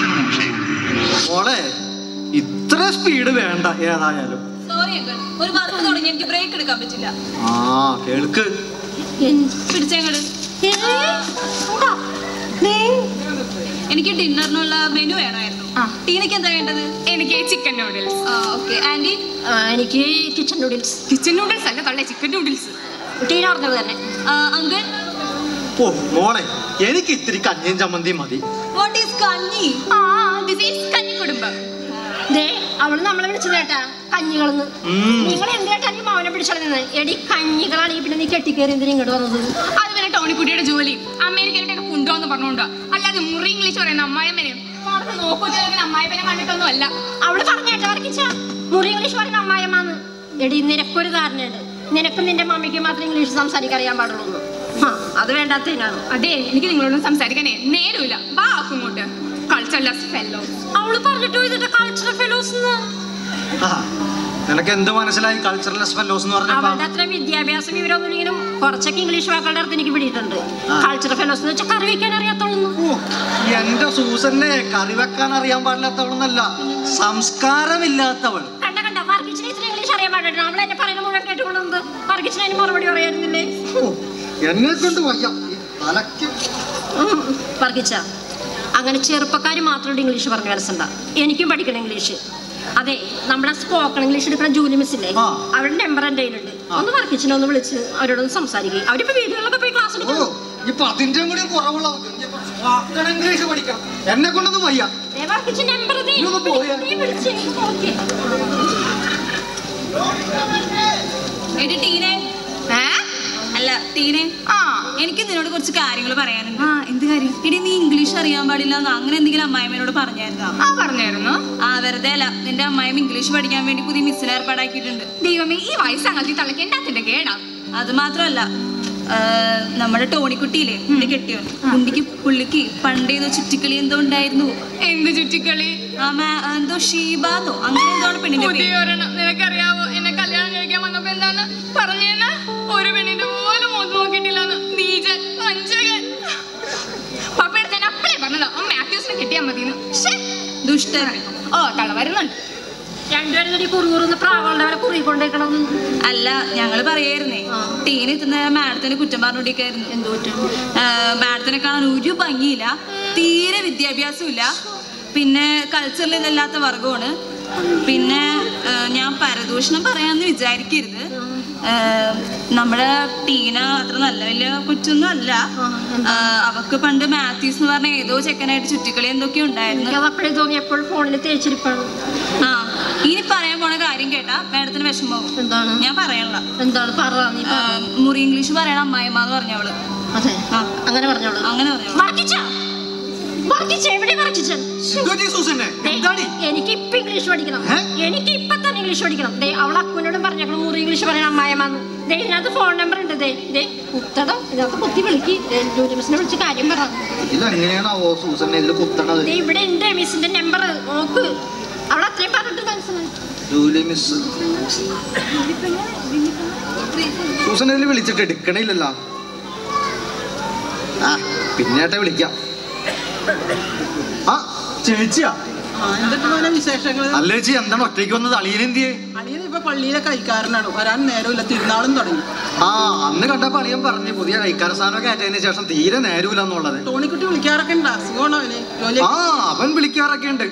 Speaker 2: മോളെ ഇത്ര സ്പീഡ് വേണ്ട ഏതായാലും
Speaker 7: സോറി അങ്കിൾ ഒരു വർക്ക് തുടങ്ങി എനിക്ക് ബ്രേക്ക് എടുക്കാൻ പറ്റില്ല
Speaker 2: ആ കേൾക്ക്
Speaker 7: പിടിച്ചേങ്ങട്
Speaker 1: ഏ, ഉണ്ടോ? ദേ,
Speaker 7: എനിക്ക് ഡിന്നറിനുള്ള മെനു വേണമായിരുന്നു
Speaker 6: ആ.
Speaker 7: ടീനയ്ക്ക് എന്താ വേണ്ടത്
Speaker 6: എനിക്ക് ചിക്കൻ നൂഡിൽസ്
Speaker 7: ഓക്കെ ആന്റി
Speaker 1: ആ, എനിക്ക് കിച്ചൺ നൂഡിൽസ്
Speaker 6: കിച്ചൻ നൂഡിൽസ് അല്ല തള്ളേ ചിക്കൻ നൂഡിൽസ്
Speaker 1: ടീന പറഞ്ഞത് തന്നെ
Speaker 7: അങ്കിൾ
Speaker 2: ഓ മോളെ എനിക്ക് ഇത്തിരി കഞ്ഞിയും ചമ്മന്തിയും മതി
Speaker 7: വാട്ട് ഈസ് കഞ്ഞി
Speaker 6: ആ ദിസ് ഈസ് കന്നി കുടുംബം
Speaker 1: ദേ അവള് നമ്മളെ വിളിച്ചത് കേട്ടാ കഞ്ഞികളെന്ന്
Speaker 2: ഉം.
Speaker 1: നിങ്ങൾ എന്തിനാട്ടാ ഈ മൗനം പിടിച്ചത് എടി കഞ്ഞികളാണെങ്കിൽ പിന്നെ നീ കെട്ടിക്കേറി എന്തിനാ ഇങ്ങോട്ട് വന്നത്
Speaker 6: അത് പിന്നെ ടോണിക്കുട്ടിയുടെ ജോലി അമേരിക്കയിലൊക്കെ കൊണ്ടുപോകുന്ന പറഞ്ഞുകൊണ്ടാ അല്ലാതെ മുറി ഇംഗ്ലീഷ് പറയുന്ന അമ്മായിമ്മനെയും നോക്കൂ അമ്മായിപ്പനെ കണ്ടിട്ടൊന്നും അല്ല
Speaker 1: അവള് പറഞ്ഞേട്ടാ വർക്കിച്ച മുറി ഇംഗ്ലീഷ് പറയുന്ന അമ്മായിയമ്മാന്ന് എടി നിനക്കൊരു ധാരണയുണ്ട് നിനക്കും നിന്റെ മമ്മിക്ക് മാത്രം ഇംഗ്ലീഷ് സംസാരിക്കാൻ അറിയാൻ പാടുള്ളൂ എന്ന്. ആ അത് വേണ്ടാത്തതിനാണ്
Speaker 6: അതെ എനിക്ക് നിങ്ങളോട് സംസാരിക്കാനേ നേരമില്ല വാ ആക്കും ഇങ്ങോട്ട് കൾച്ചർലെസ് ഫെല്ലോ
Speaker 1: അവള് പറഞ്ഞിട്ട് പോയിട്ട് കൾച്ചറൽ ഫെലോസ്
Speaker 2: ആ, നിനക്ക് എന്ത് മനസ്സിലായി കൾച്ചറൽ ഫെലോസ് എന്ന് പറഞ്ഞപ്പോ
Speaker 1: അവളുടെ അത്ര വിദ്യാഭ്യാസം ഇവരൊന്നുമില്ലെങ്കിലും കുറച്ചൊക്കെ ഇംഗ്ലീഷ് വാക്കുകളുടെ അടുത്ത് എനിക്ക് പിടിയിട്ടുണ്ട്
Speaker 2: ആ.
Speaker 1: കൾച്ചറൽ ഫെലോസ് എന്ന് വെച്ചാൽ കറി വയ്ക്കാൻ അറിയാത്തോളൂ
Speaker 2: ഓ, എന്റെ സൂസന്നെ കറി വെക്കാൻ അറിയാൻ പാടില്ലാത്തവളെന്നല്ല സംസ്കാരമില്ലാത്തവൾ
Speaker 1: കണ്ട കണ്ട വർക്കിച്ചിന് ഇത്ര ഇംഗ്ലീഷ് അറിയാൻ പാടില്ല അവൾ എന്നെ പറയുന്ന മുഴുവൻ കേട്ടുകൊണ്ടത് വർക്കിച്ചിന് അതിന് മറുപടി പറയായിരുന്നില്ലേ
Speaker 2: ഓ, എന്നെ കൊണ്ട് വയ്യ ഈ തലയ്ക്ക്
Speaker 1: വർക്കിച്ച അങ്ങനെ ചെറുപ്പക്കാർ മാത്രം ഇംഗ്ലീഷ് പറഞ്ഞ് മനസ്സിണ്ട എനിക്കും പഠിക്കണം ഇംഗ്ലീഷ് അതെ നമ്മുടെ സ്പോക്കൺ ഇംഗ്ലീഷ് എടുക്കുന്ന ജൂലി മിസ് ഇല്ലേ
Speaker 2: ആ.
Speaker 1: അവരുടെ നമ്പർ എൻ്റെ കയ്യിലുണ്ട് ഒന്ന് വർക്കിച്ചിനെ ഒന്ന് വിളിച്ച് അവരോടൊന്ന് സംസാരിക്കും അവരിപ്പോ വീടുകളിലൊക്കെ പോയി ക്ലാസ്
Speaker 2: ഓ
Speaker 1: എടുക്കും
Speaker 2: ഇപ്പൊ അതിന്റെ കൂടി കുറവുള്ള ഇംഗ്ലീഷ് പഠിക്കണം എന്നെ കൊണ്ടൊന്നും വയ്യ
Speaker 1: വർക്കിച്ച് നമ്പർ
Speaker 2: നീ ഒന്ന് പോയെ.
Speaker 1: ഓക്കെ
Speaker 7: എടി ടീനെ
Speaker 6: ഏ
Speaker 7: അല്ല ടീനെ
Speaker 6: ആ
Speaker 7: എനിക്ക് നിന്നോട് കുറച്ച് കാര്യങ്ങൾ പറയാനുണ്ട്
Speaker 6: ആ എന്ത് കാര്യം
Speaker 7: എടി നീ ഇംഗ്ലീഷ് അറിയാൻ പാടില്ല എന്ന് അങ്ങനെ എന്തെങ്കിലും അമ്മായിമ്മേനോട് പറഞ്ഞായിരുന്നോ
Speaker 6: ആ പറഞ്ഞായിരുന്നു
Speaker 7: ആ വെറുതെ അല്ല നിന്റെ അമ്മായിമ്മ ഇംഗ്ലീഷ് പഠിക്കാൻ വേണ്ടി പുതിയ മിസ്സിനെ ഏർപ്പാടാക്കിയിട്ടുണ്ട്
Speaker 6: ദൈവമേ ഈ വയസ്സങ്ങത്തി തളയ്ക്ക് എന്നാത്തിന്റെ കേടാ
Speaker 7: അത് മാത്രമല്ല ആ, നമ്മുടെ ടോണിക്കുട്ടിയില്ലേ എന്റെ കെട്ടിയോൻ കുണ്ടിക്ക് പുള്ളിക്ക് പണ്ടേതോ ചുറ്റിക്കളി എന്തോ ഉണ്ടായിരുന്നു
Speaker 6: എന്ത് ചുറ്റിക്കളി
Speaker 7: ആ മാ- എന്തോ ഷീബാന്നോ അങ്ങനെ എന്തോ ആണ് പെണ്ണിന്റെ പേര്
Speaker 6: പുതിയൊരെണ്ണം നിനക്കറിയാവോ എന്നെ കല്യാണം കഴിക്കാൻ വന്നപ്പോ എന്താന്ന് പറഞ്ഞേന്ന് ഒരു പെണ്ണിന്റെ പോലും മുഖത്ത് നോക്കിയിട്ടില്ലെന്ന് നീജൻ വഞ്ചകൻ പപ്പ എടുത്ത് ഞാൻ അപ്പളേ പറഞ്ഞതാ ആ മാത്യൂസിനെ കിട്ടിയാ മതിന്ന് ശ്ശേ.
Speaker 7: ദുഷ്ടൻ
Speaker 6: ഓ തള്ള വരുന്നുണ്ട്
Speaker 1: രണ്ടുപേരും കൂടി കുറുകുറുന്ന് പ്രാവുകളുടെ വരെ കുറുകി കൊണ്ടേക്കണം
Speaker 7: അല്ല ഞങ്ങള് പറയായിരുന്നേ
Speaker 1: ആ.
Speaker 7: ടീന എത്തുന്ന മാഡത്തിന് കുറ്റം പറഞ്ഞോണ്ടിരിക്കായിരുന്നു
Speaker 1: എന്ത് പറ്റും
Speaker 7: മാഡത്തിനെ കാണാൻ ഒരു ഭംഗിയില്ല തീരെ വിദ്യാഭ്യാസം ഇല്ല പിന്നെ കൾച്ചറിൽ ഇതല്ലാത്ത വർഗമാണ് പിന്നെ ആ, ഞാൻ പരദൂഷണം പറയാന്ന് വിചാരിക്കരുത് ആ, നമ്മുടെ ടീന അത്ര നല്ല വലിയ കൊച്ചൊന്നും അല്ല ആ, അവക്ക് പണ്ട് മാത്യൂസ് എന്ന് പറഞ്ഞ ഏതോ ചെക്കനായിട്ട് ചുറ്റിക്കളി എന്തൊക്കെയോ ഉണ്ടായിരുന്നു
Speaker 1: എനിക്കത് അപ്പോഴേ തോന്നി എപ്പോഴും ഫോണിൽ തേച്ചിരിപ്പാണ്
Speaker 7: ആ ഇനി പറയാൻ പോണ കാര്യം കേട്ടാ മാഡത്തിന് വിഷമവും
Speaker 1: എന്താണ്
Speaker 7: ഞാൻ പറയണില്ല
Speaker 1: എന്താണ് പറ നീ
Speaker 7: ആ,
Speaker 1: പറ.
Speaker 7: മുറി ഇംഗ്ലീഷ് പറയണ അമ്മായിമ്മ എന്ന് പറഞ്ഞവള്
Speaker 1: അതെ
Speaker 7: ആ.
Speaker 1: അങ്ങനെ പറഞ്ഞോളൂ
Speaker 7: അങ്ങനെ പറഞ്ഞു
Speaker 1: വർക്കിച്ച വർക്കിച്ച എവിടെ വർക്കിച്ചൻ
Speaker 2: എന്തുപറ്റി സൂസന്നെ എന്താടി
Speaker 1: എനിക്ക് ഇപ്പൊ ഇംഗ്ലീഷ് പഠിക്കണം
Speaker 2: ഏ?
Speaker 1: എനിക്ക് ഇപ്പൊ തന്നെ ഇംഗ്ലീഷ് പഠിക്കണം ദേ അവൾ അക്കുവിനോടും പറഞ്ഞേക്കണം മുറി ഇംഗ്ലീഷ് പറയണ അമ്മായമാന്ന് ദേ ഇതിനകത്ത് ഫോൺ നമ്പർ ഉണ്ട് ദേ ദേ കുത്തടം ഇതിനകത്ത് കുത്തി വിളിക്ക് ജൂലിമിസിനെ വിളിച്ച് കാര്യം പറ
Speaker 2: ഇതെങ്ങനെയാണാവോ സൂസന്നെ ഇതിൽ കുത്തണത്
Speaker 1: ദേ ഇവിടെ ഉണ്ട് മിസ്സിന്റെ നമ്പർ നോക്ക് അവൾ അത്രയും പറഞ്ഞിട്ട് മനസ്സിലായി
Speaker 2: ജൂലി മിസ് സൂസൻ ഇതിൽ വിളിച്ചിട്ട് എടുക്കണില്ലല്ലോ ആ പിന്നേട്ടെ വിളിക്കാം ആ ചേച്ചിയാ
Speaker 8: ആ, എന്തൊക്കെ മോനെ വിശേഷങ്ങള്
Speaker 2: അല്ല ചേച്ചി എന്താണ് ഒറ്റയ്ക്ക് വന്നത് അളിയനെന്തിയേ
Speaker 8: അളിയൻ ഇപ്പൊ പള്ളിയിലെ കൈക്കാരനാണ് വരാൻ നേരമില്ല തിരുനാളും തുടങ്ങി
Speaker 2: ആ അന്ന് കണ്ടപ്പോ അളിയൻ പറഞ്ഞു പുതിയ കൈക്കാര സാധനം കയറ്റതിന് ശേഷം തീരെ നേരമില്ല എന്നുള്ളത്
Speaker 8: ടോണിക്കുട്ടി വിളിക്കാറൊക്കെ ഉണ്ട് അസുഖമാണോ അവന് ജോലി
Speaker 2: ആ അവൻ വിളിക്കാറൊക്കെ ഉണ്ട്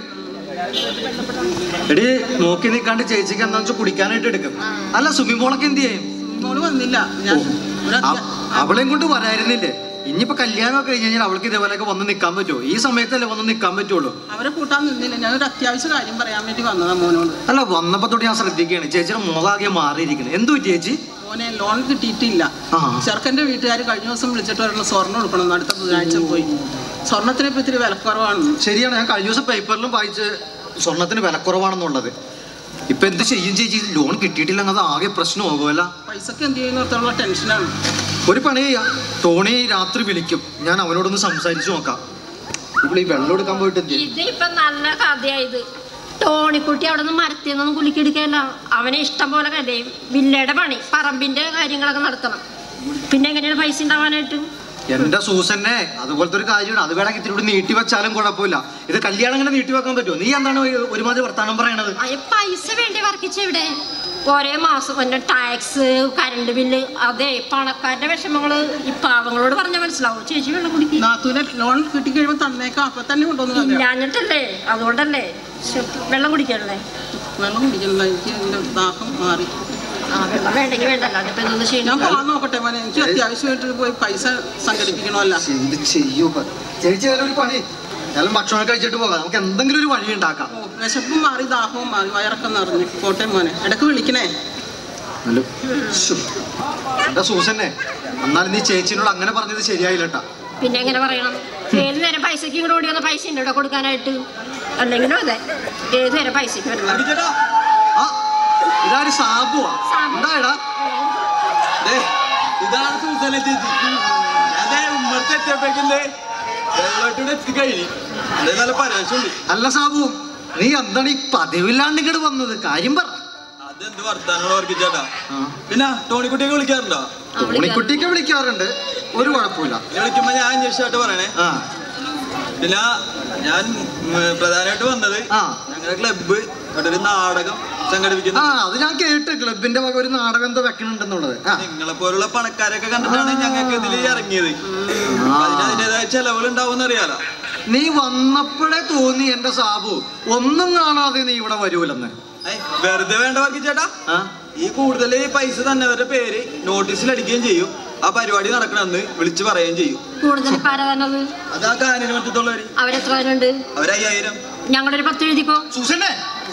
Speaker 2: എടി നോക്കി നിൽക്കാണ്ട് ചേച്ചിക്ക് എന്താ വെച്ചാൽ കുടിക്കാനായിട്ട് എടുക്കും അല്ല സുമിമോളൊക്കെ എന്ത് ചെയ്യും
Speaker 8: മോള് വന്നില്ല ഞാൻ ഒരു
Speaker 2: അ-
Speaker 8: അത്യ-
Speaker 2: അവളെയും കൊണ്ട് വരായിരുന്നില്ലേ ഇനിയിപ്പോ കല്യാണമൊക്കെ കഴിഞ്ഞ് കഴിഞ്ഞാൽ അവൾക്ക് ഇതേപോലെയൊക്കെ വന്ന് നിൽക്കാൻ പറ്റുമോ ഈ സമയത്തല്ലേ വന്ന് നിൽക്കാൻ പറ്റുള്ളൂ
Speaker 8: അവരെ കൂട്ടാൻ നിന്നില്ല ഞാൻ ഒരു അത്യാവശ്യ കാര്യം പറയാൻ വേണ്ടി വന്നതാ മോനോട്
Speaker 2: അല്ല വന്നപ്പോ തൊട്ട് ഞാൻ ശ്രദ്ധിക്കുകയാണ് ചേച്ചിയുടെ മുഖാകെ മാറിയിരിക്കുന്നത് എന്തു പറ്റി ചേച്ചി
Speaker 8: മോനെ ലോൺ കിട്ടിയിട്ടില്ല
Speaker 2: ആ.
Speaker 8: ചെറുക്കന്റെ വീട്ടുകാർ കഴിഞ്ഞ ദിവസം വിളിച്ചിട്ട് ഒരെണ്ണം സ്വർണ്ണം കൊടുക്കണം അടുത്ത ബുധനാഴ്ച പോയി സ്വർണത്തിന് ഇപ്പൊ ഇത്തിരി വിലക്കുറവാണ്
Speaker 2: ശരിയാണ് ഞാൻ കഴിഞ്ഞ ദിവസം പേപ്പറിലും വായിച്ച് സ്വർണത്തിന് വിലക്കുറവാണെന്നുള്ളത് ഇപ്പൊ എന്ത് ചെയ്യും ചേച്ചി ലോൺ കിട്ടിയിട്ടില്ലെങ്കിൽ അത് ആകെ പ്രശ്നമാകുമല്ല
Speaker 8: പൈസക്ക് എന്ത് ചെയ്യുന്ന ടെൻഷനാണ്
Speaker 2: ഒരു പണി ചെയ്യാം ടോണി രാത്രി വിളിക്കും ഞാൻ അവനോടൊന്ന് സംസാരിച്ചു നോക്കാം ഇവിടെ ഈ വെള്ളം എടുക്കാൻ പോയിട്ട് എന്ത് ചെയ്യും?
Speaker 1: ഇത് ഇപ്പൊ നല്ല കഥയായത് ടോണിക്കുട്ടി അവിടെ നിന്ന് മരത്തിൽ നിന്നൊന്നും കുലുക്കിയെടുക്കല്ല അവനെ ഇഷ്ടം പോലെ കഥയും വില്ലയുടെ പണി പറമ്പിന്റെ കാര്യങ്ങളൊക്കെ നടത്തണം പിന്നെ എങ്ങനെയാണ് പൈസ ഉണ്ടാവാനായിട്ട്
Speaker 2: എന്റെ സൂസന്നെ അതുപോലത്തെ ഒരു കാര്യമാണ് അത് വേണമെങ്കിൽ ഇത്തിരി കൂടി നീട്ടി വെച്ചാലും കുഴപ്പമില്ല ഇത് കല്യാണം ഇങ്ങനെ നീട്ടി വെക്കാൻ പറ്റുമോ നീ എന്താണ് ഒരു- ഒരുമാതിരി വർത്താനം പറയണത്
Speaker 1: അയ്യ പൈസ വേണ്ടി വർക്കിച്ച ഇവിടെ ഒരേ മാസം പിന്നെ ടാക്സ് കറണ്ട് ബില്ല് അതെ പണക്കാരുടെ വിഷമങ്ങള് ഈ പാവങ്ങളോട് പറഞ്ഞാൽ മനസ്സിലാവും ചേച്ചി വെള്ളം കുടിക്കും
Speaker 8: നാത്തൂനെ ലോൺ കിട്ടി കഴിയുമ്പോൾ തന്നേക്കാം അപ്പൊ തന്നെ കൊണ്ടുവന്ന് തരാം.
Speaker 1: ഇല്ലാഞ്ഞിട്ടല്ലേ അതുകൊണ്ടല്ലേ ശ്ശെ, വെള്ളം കുടിക്കണല്ലേ
Speaker 8: വെള്ളം കുടിക്കണില്ല എനിക്ക് എന്റെ ദാഹം മാറി
Speaker 1: ആ വെള്ളം വേണ്ടെങ്കിൽ വേണ്ടല്ലോ അതിപ്പോ എന്തൊന്ന്
Speaker 8: ഞാൻ
Speaker 1: ചെയ്യണം
Speaker 8: പോകാൻ നോക്കട്ടെ മോനെ എനിക്ക് അത്യാവശ്യമായിട്ട് പോയി പൈസ സംഘടിപ്പിക്കണമല്ല
Speaker 2: എന്ത് ചെയ്യൂ ഇപ്പൊ? ചേച്ചി ഏതായാലും ഒരു പണി ഏതായാലും ഭക്ഷണം കഴിച്ചിട്ട് പോകാം നമുക്ക് എന്തെങ്കിലും ഒരു വഴി ഉണ്ടാക്കാം
Speaker 8: ഓ, വിശപ്പും മാറി ദാഹവും മാറി വയറൊക്കെ നിറഞ്ഞു കോട്ടയം മോനെ ഇടയ്ക്ക് വിളിക്കണേ
Speaker 2: ഹലോ ശ്ശോ. എന്റെ സൂസന്നെ എന്നാലും നീ ചേച്ചിനോട് അങ്ങനെ പറഞ്ഞത് ശരിയായില്ലട്ടാ
Speaker 1: പിന്നെ എങ്ങനെ പറയണം ഏത് നേരം പൈസക്ക് ഇങ്ങോട്ട് ഓടി വന്ന പൈസ ഉണ്ട് ഇവിടെ കൊടുക്കാനായിട്ട് അല്ലെങ്കിലും അതെ ഏത് നേരം പൈസക്ക് വരുന്നത്
Speaker 2: ആ ഇതാര് സാബുവാ എന്തായടാ
Speaker 9: ഇതാണ് സൂസന ചേച്ചി അതെ ഉമ്മത്തെ എത്തിയപ്പോഴേക്കില്ലേ വെള്ളമായിട്ട് എത്തിക്കഴിഞ്ഞു അതെ നല്ല പരാശമുണ്ട്
Speaker 2: അല്ല സാബു നീ എന്താണ് ഈ പതിവില്ലാണ്ട് ഇങ്ങോട്ട് വന്നത് കാര്യം പറ
Speaker 9: അതെന്ത് വർത്താനോട് വർക്കിച്ചേട്ടാ പിന്നെ ടോണിക്കുട്ടിയൊക്കെ വിളിക്കാറുണ്ടോ
Speaker 2: ഉണിക്കുട്ടിക്ക് വിളിക്കാറുണ്ട് ഒരു കുഴപ്പമില്ല
Speaker 9: എന്നെ വിളിക്കുമ്പോ ഞാൻ അന്വേഷിച്ചായിട്ട് പറയണേ
Speaker 2: ആ
Speaker 9: പിന്നെ ഞാൻ ഉം, പ്രധാനമായിട്ട് വന്നത്
Speaker 2: ആ.
Speaker 9: ഞങ്ങളുടെ ക്ലബ്ബ് ഇവിടെ ഒരു നാടകം സംഘടിപ്പിക്കുന്നു
Speaker 2: ആ അത് ഞാൻ കേട്ട് ക്ലബിന്റെ വക ഒരു നാടകം എന്തോ വെക്കണുണ്ടെന്നുള്ളത് ആ
Speaker 9: നിങ്ങളെ പോലുള്ള പണക്കാരൊക്കെ കണ്ടിട്ടാണ് ഞങ്ങൾക്ക് ഇതിൽ ഇറങ്ങിയത് അപ്പൊ അതിന് അതിന്റേതായ ചെലവുകൾ ഉണ്ടാവും അറിയാലോ
Speaker 2: നീ വന്നപ്പോഴേ തോന്നി എന്റെ സാബു ഒന്നും കാണാതെ നീ ഇവിടെ വരൂലെന്ന്
Speaker 9: ഐ, വെറുതെ വേണ്ട വർക്കിച്ചേട്ടാ
Speaker 2: ആ
Speaker 9: ഈ കൂടുതൽ പൈസ തന്നവരുടെ പേര് നോട്ടീസിൽ അടിക്കുകയും ചെയ്യും ആ പരിപാടി നടക്കണമെന്ന് വിളിച്ചു പറയുകയും ചെയ്യും
Speaker 1: കൂടുതൽ പാര തന്നത്
Speaker 9: അത് ആ കാനിന് മറ്റത്തുള്ളവര്
Speaker 1: അവരെത്ര പേരുണ്ട്
Speaker 9: അവർ അയ്യായിരം
Speaker 1: ഞങ്ങളൊരു പത്ത് എഴുതിക്കോ
Speaker 2: സൂസനെ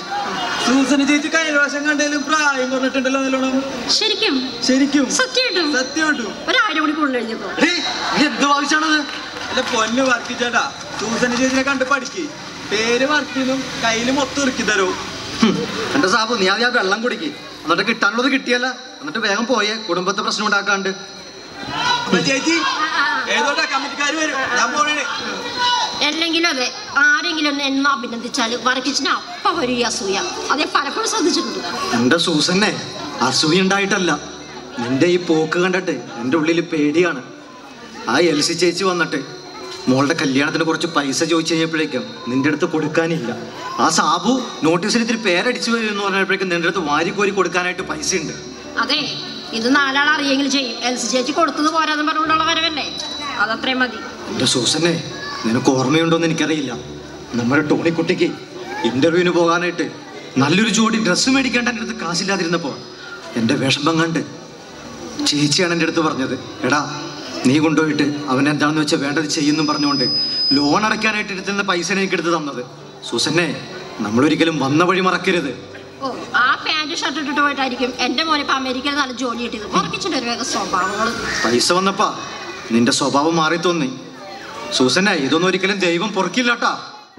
Speaker 9: സൂസന ചേച്ചി കഴിഞ്ഞ പ്രാവശ്യം കണ്ടതിലും പ്രായം കുറഞ്ഞിട്ടുണ്ടല്ലോ നല്ലോണം
Speaker 1: ശരിക്കും
Speaker 9: ശരിക്കും
Speaker 1: സത്യമായിട്ടും
Speaker 9: സത്യമായിട്ടും
Speaker 1: ഒരായിരം കൂടി കൂടുതൽ എഴുതിക്കോ
Speaker 2: എടീ, നീ എന്ത് ഭാവിച്ചാണത്
Speaker 9: അല്ല പൊന്ന് വർക്ക് ചേട്ടാ സൂസന ചേച്ചിനെ കണ്ട് പഠിക്ക് പേര് വർക്കിനും കയ്യിൽ മൊത്തം ഇറക്കി തരൂ
Speaker 2: ഹും, എന്റെ സാബു നീ ആദ്യം ആ വെള്ളം കുടിക്ക് എന്നിട്ട് കിട്ടാനുള്ളത് കിട്ടിയല്ല എന്നിട്ട് വേഗം പോയേ കുടുംബത്തെ പ്രശ്നം ഉണ്ടാക്കാണ്ട്
Speaker 9: അപ്പൊ ചേച്ചി ഏതോട്ടാ കമ്മിറ്റിക്കാർ വരും ഞാൻ പോണേ
Speaker 1: അല്ലെങ്കിലും അതെ ആരെങ്കിലും ഒന്ന് എന്നെ അഭിനന്ദിച്ചാൽ വർക്കിച്ചിന് അപ്പ വരും ഈ അസൂയ അതേ പലപ്പോഴും ശ്രദ്ധിച്ചിട്ടുണ്ട്
Speaker 2: എന്റെ സൂസന്നെ അസൂയ ഉണ്ടായിട്ടല്ല നിന്റെ ഈ പോക്ക് കണ്ടിട്ട് എൻ്റെ ഉള്ളിൽ പേടിയാണ് ആ എൽസി ചേച്ചി വന്നിട്ട് മോളുടെ കല്യാണത്തിന് കുറച്ച് പൈസ ചോദിച്ചു കഴിഞ്ഞപ്പോഴേക്കും നിന്റെ അടുത്ത് കൊടുക്കാനില്ല ആ സാബു നോട്ടീസിൽ ഇത്തിരി പേരടിച്ചു വരും എന്ന് പറഞ്ഞപ്പോഴേക്കും നിന്റെ അടുത്ത് വാരിക്കോരി കൊടുക്കാനായിട്ട് പൈസ ഉണ്ട്
Speaker 1: അതെ ഇത് നാലാൾ അറിയെങ്കിലും ചെയ്യും എൽസി ചേച്ചി കൊടുത്തത് പോരാന്ന് പറഞ്ഞുകൊണ്ടുള്ള വരവല്ലേ അതത്രയും മതി
Speaker 2: എൻ്റെ സൂസന്നെ നിനക്ക് ഓർമ്മയുണ്ടോന്ന് എനിക്കറിയില്ല നമ്മുടെ ടോണിക്കുട്ടിക്ക് ഇന്റർവ്യൂവിന് പോകാനായിട്ട് നല്ലൊരു ജോഡി ഡ്രസ്സ് മേടിക്കേണ്ട എൻ്റെ അടുത്ത് കാശില്ലാതിരുന്നപ്പോൾ എൻ്റെ വിഷമം കണ്ട് ചേച്ചിയാണ് എൻ്റെ അടുത്ത് പറഞ്ഞത് എടാ നീ കൊണ്ടുപോയിട്ട് അവൻ എന്താണെന്ന് വെച്ചാൽ വേണ്ടത് ചെയ്യുന്നു പറഞ്ഞുകൊണ്ട് ലോൺ അടയ്ക്കാനായിട്ട് എടുത്തുന്ന പൈസ എനിക്ക് എടുത്ത് തന്നത് സൂസന്നെ നമ്മളൊരിക്കലും വന്ന വഴി മറക്കരുത്
Speaker 1: ഓ ആ പാന്റ് ഷർട്ട് ഇട്ടിട്ട് പോയിട്ടായിരിക്കും എന്റെ മോനെ ഇപ്പൊ അമേരിക്കയിൽ നല്ല ജോലി കിട്ടിയത് വർക്കിച്ചിന്റെ ഒരു വേഗ സ്വഭാവങ്ങൾ
Speaker 2: പൈസ വന്നപ്പാ നിന്റെ സ്വഭാവം മാറി തോന്നി സൂസന്നെ ഇതൊന്നും ഒരിക്കലും ദൈവം പൊറുക്കില്ലാട്ടാ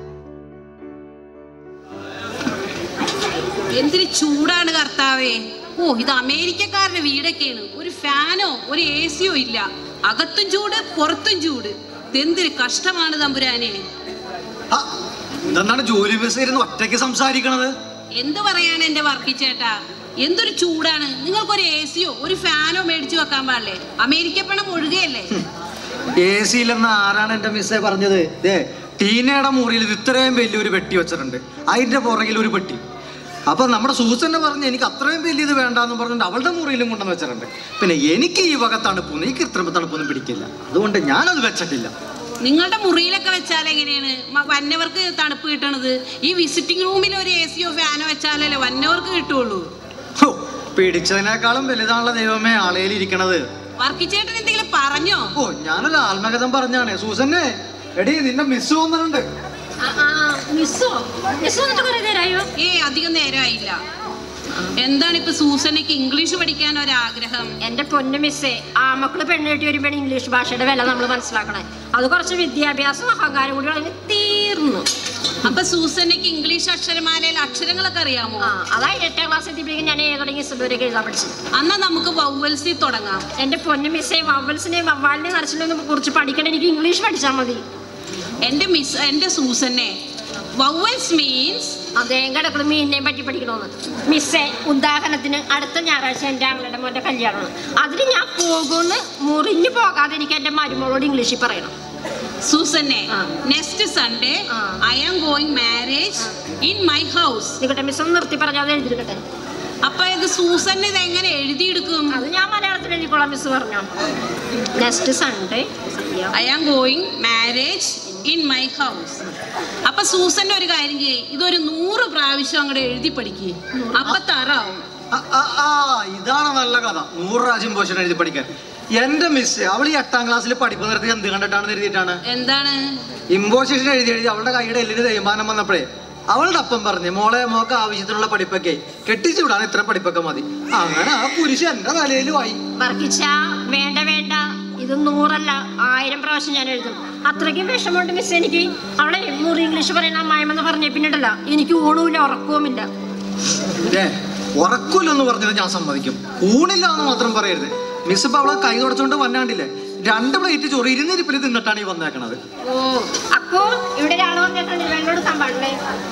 Speaker 7: എന്തൊരു ചൂടാണ് കർത്താവേ ഓ ഇത് അമേരിക്കക്കാരുടെ വീടൊക്കെയാണ് ഒരു ഫാനോ ഒരു എ സിയോ ഇല്ല അകത്തും ചൂട് പുറത്തും ചൂട് ഇതെന്തൊരു കഷ്ടമാണ് തമ്പുരാനെ
Speaker 2: ആ, ഇതെന്താണ് ജോലി ബസ് ഇരുന്ന് ഒറ്റയ്ക്ക് സംസാരിക്കണത്
Speaker 7: എന്ത് പറയാൻ എന്റെ വർക്കിച്ചേട്ടാ എന്തൊരു ചൂടാണ് നിങ്ങൾക്കൊരു എ സിയോ ഒരു ഫാനോ മേടിച്ചു വെക്കാൻ പാടില്ലേ അമേരിക്ക പണം ഒഴുകയല്ലേ
Speaker 2: എ സിയിലെന്ന് ആരാണ് എന്റെ മിസ്സേ പറഞ്ഞത് ദേ ടീനയുടെ മുറിയിൽ ഇത് ഇത്രയും വലിയൊരു പെട്ടി വെച്ചിട്ടുണ്ട് അതിന്റെ പുറകിൽ ഒരു പെട്ടി അപ്പൊ നമ്മുടെ സൂസന്നെ പറഞ്ഞ് എനിക്ക് അത്രയും വലിയത് വേണ്ടാന്ന് പറഞ്ഞിട്ട് അവളുടെ മുറിയിലും കൊണ്ടുവന്ന് വെച്ചിട്ടുണ്ട് പിന്നെ എനിക്ക് ഈ വക തണുപ്പൊന്നും ഈ കൃത്രിമ തണുപ്പൊന്നും പിടിക്കില്ല അതുകൊണ്ട് ഞാനത് വെച്ചിട്ടില്ല
Speaker 7: നിങ്ങളുടെ മുറിയിലൊക്കെ വെച്ചാൽ എങ്ങനെയാണ് മ- വന്നവർക്ക് തണുപ്പ് കിട്ടണത് ഈ വിസിറ്റിംഗ് റൂമിൽ ഒരു എ സിയോ ഫാനോ വെച്ചാലല്ലേ വന്നവർക്ക് കിട്ടുള്ളൂ
Speaker 2: ഹോ, പിടിച്ചതിനേക്കാളും വലുതാണല്ലോ ദൈവമേ ആളയിൽ ഇരിക്കണത്
Speaker 7: വർക്കിച്ചേട്ടൻ എന്തെങ്കിലും പറഞ്ഞോ
Speaker 2: ഓ ഞാനൊരു ആത്മകഥം പറഞ്ഞാണ് സൂസന്നെ എടി നിന്റെ മിസ് വന്നിട്ടുണ്ട്
Speaker 1: മിസ്സോ മിസ് വന്നിട്ട് കുറെ നേരമായോ
Speaker 7: ഏ അധികം നേരമായില്ല എന്താണ് ഇപ്പൊ സൂസനയ്ക്ക് ഇംഗ്ലീഷ് പഠിക്കാൻ ഒരാഗ്രഹം
Speaker 1: എന്റെ പൊന്നു മിസ്സേ ആ മക്കള് പെണ്ണ് കെട്ടി വരുമ്പോഴാണ് ഇംഗ്ലീഷ് ഭാഷയുടെ വില നമ്മൾ മനസ്സിലാക്കണേ അത് കുറച്ച് വിദ്യാഭ്യാസം അഹങ്കാരം കൂടി കളഞ്ഞ് തീർന്നു
Speaker 7: അപ്പൊ സൂസനയ്ക്ക് ഇംഗ്ലീഷ് അക്ഷരമാലയിൽ അക്ഷരങ്ങളൊക്കെ അറിയാമോ
Speaker 1: ആ അതായത് എട്ടാം ക്ലാസ് എത്തിയപ്പോഴേക്കും ഞാൻ ഏതൊക്കെ ഇഷ്ടവരെയൊക്കെ എഴുതാൻ പഠിച്ചു
Speaker 7: എന്നാ നമുക്ക് വൗവൽസി തുടങ്ങാം
Speaker 1: എന്റെ പൊന്നു മിസ്സേ വവ്വൽസിനെയും വവ്വാലിനെയും നരച്ചിനെയും കുറിച്ച് പഠിക്കണ എനിക്ക് ഇംഗ്ലീഷ് പഠിച്ചാൽ മതി
Speaker 7: എന്റെ മിസ് എന്റെ സൂസനെ വൗവൽസ് മീൻസ്
Speaker 1: അദ്ദേഹം കിടക്കുന്ന മീനിനെയും പറ്റി പഠിക്കണമെന്ന് മിസ്സേ ഉദാഹരണത്തിന് അടുത്ത ഞായറാഴ്ച എൻ്റെ ആങ്ങളുടെ മോൻ്റെ കല്യാണമാണ് അതിന് ഞാൻ പോകുമെന്ന് മുറിഞ്ഞു പോകാതെ എനിക്ക് എൻ്റെ മരുമകളോട് ഇംഗ്ലീഷിൽ പറയണം
Speaker 7: സൂസന്നെ
Speaker 1: ആ.
Speaker 7: നെക്സ്റ്റ് സൺഡേ
Speaker 1: ആ.
Speaker 7: I am going marriage in my house
Speaker 1: നിക്കട്ടെ മിസ് ഒന്ന് നിർത്തി പറഞ്ഞാൽ അത് എഴുതിയെടുക്കട്ടെ
Speaker 7: അപ്പൊ ഇത് സൂസന്നെ ഇത് എങ്ങനെ എഴുതിയെടുക്കും
Speaker 1: അത് ഞാൻ മലയാളത്തിൽ എഴുതിക്കോളാം മിസ് പറഞ്ഞോ next Sunday
Speaker 7: I am going marriage in my house അപ്പൊ സൂസന്റെ ഒരു കാര്യം ചെയ്യ് ഇതൊരു നൂറ് പ്രാവശ്യം അങ്ങോട്ട് എഴുതി പഠിക്കേ അപ്പൊ തറാവും
Speaker 2: ആ, ആ, ആ, ഇതാണ് നല്ല കഥ നൂറ് പ്രാവശ്യം പോഷൻ എഴുതി പഠിക്കാൻ എന്റെ മിസ് അവൾ ഈ എട്ടാം ക്ലാസ്സിൽ പഠിപ്പ് നിർത്തി എന്ത് കണ്ടിട്ടാണ് എഴുതിയിട്ടാണ്
Speaker 7: എന്താണ്
Speaker 2: ഇമ്പോസിഷൻ എഴുതി എഴുതി അവളുടെ കൈയുടെ എല്ലിന് തേയ്മാനം വന്നപ്പോഴേ അവളുടെ അപ്പം പറഞ്ഞു മോളെ മോക്ക് ആവശ്യത്തിനുള്ള പഠിപ്പൊക്കെ കെട്ടിച്ചു വിടാൻ ഇത്ര പഠിപ്പൊക്കെ മതി അങ്ങനെ ആ കുരിശ് എന്റെ തലയിലുമായി
Speaker 1: വർക്കിച്ച വേണ്ട വേണ്ട ഇത് നൂറല്ല ആയിരം പ്രാവശ്യം ഞാൻ എഴുതും അത്രയ്ക്കും വിഷമമുണ്ട് മിസ് എനിക്ക് അവളെ മുറി ഇംഗ്ലീഷ് പറയുന്ന അമ്മായിമെന്ന് പറഞ്ഞ പിന്നിട്ടല്ല എനിക്ക് ഊണുമില്ല ഉറക്കവുമില്ല
Speaker 2: ഏ ഉറക്കൂലെന്ന് പറഞ്ഞത് ഞാൻ സമ്മതിക്കും ഊണില്ല എന്ന് മാത്രം പറയരുത് മിസ് ഇപ്പൊ അവളെ കൈ തുടച്ചുകൊണ്ട് വന്നാണ്ടില്ലേ രണ്ട് പ്ലേറ്റ് ചോറ് ഇരുന്നിരിപ്പിൽ തിന്നിട്ടാണ് ഈ വന്നേക്കണത്
Speaker 1: ഓ അക്കോ ഇവിടെ ഒരാൾ വന്നിട്ടുണ്ട് വെള്ളോട് സംഭാഷണേ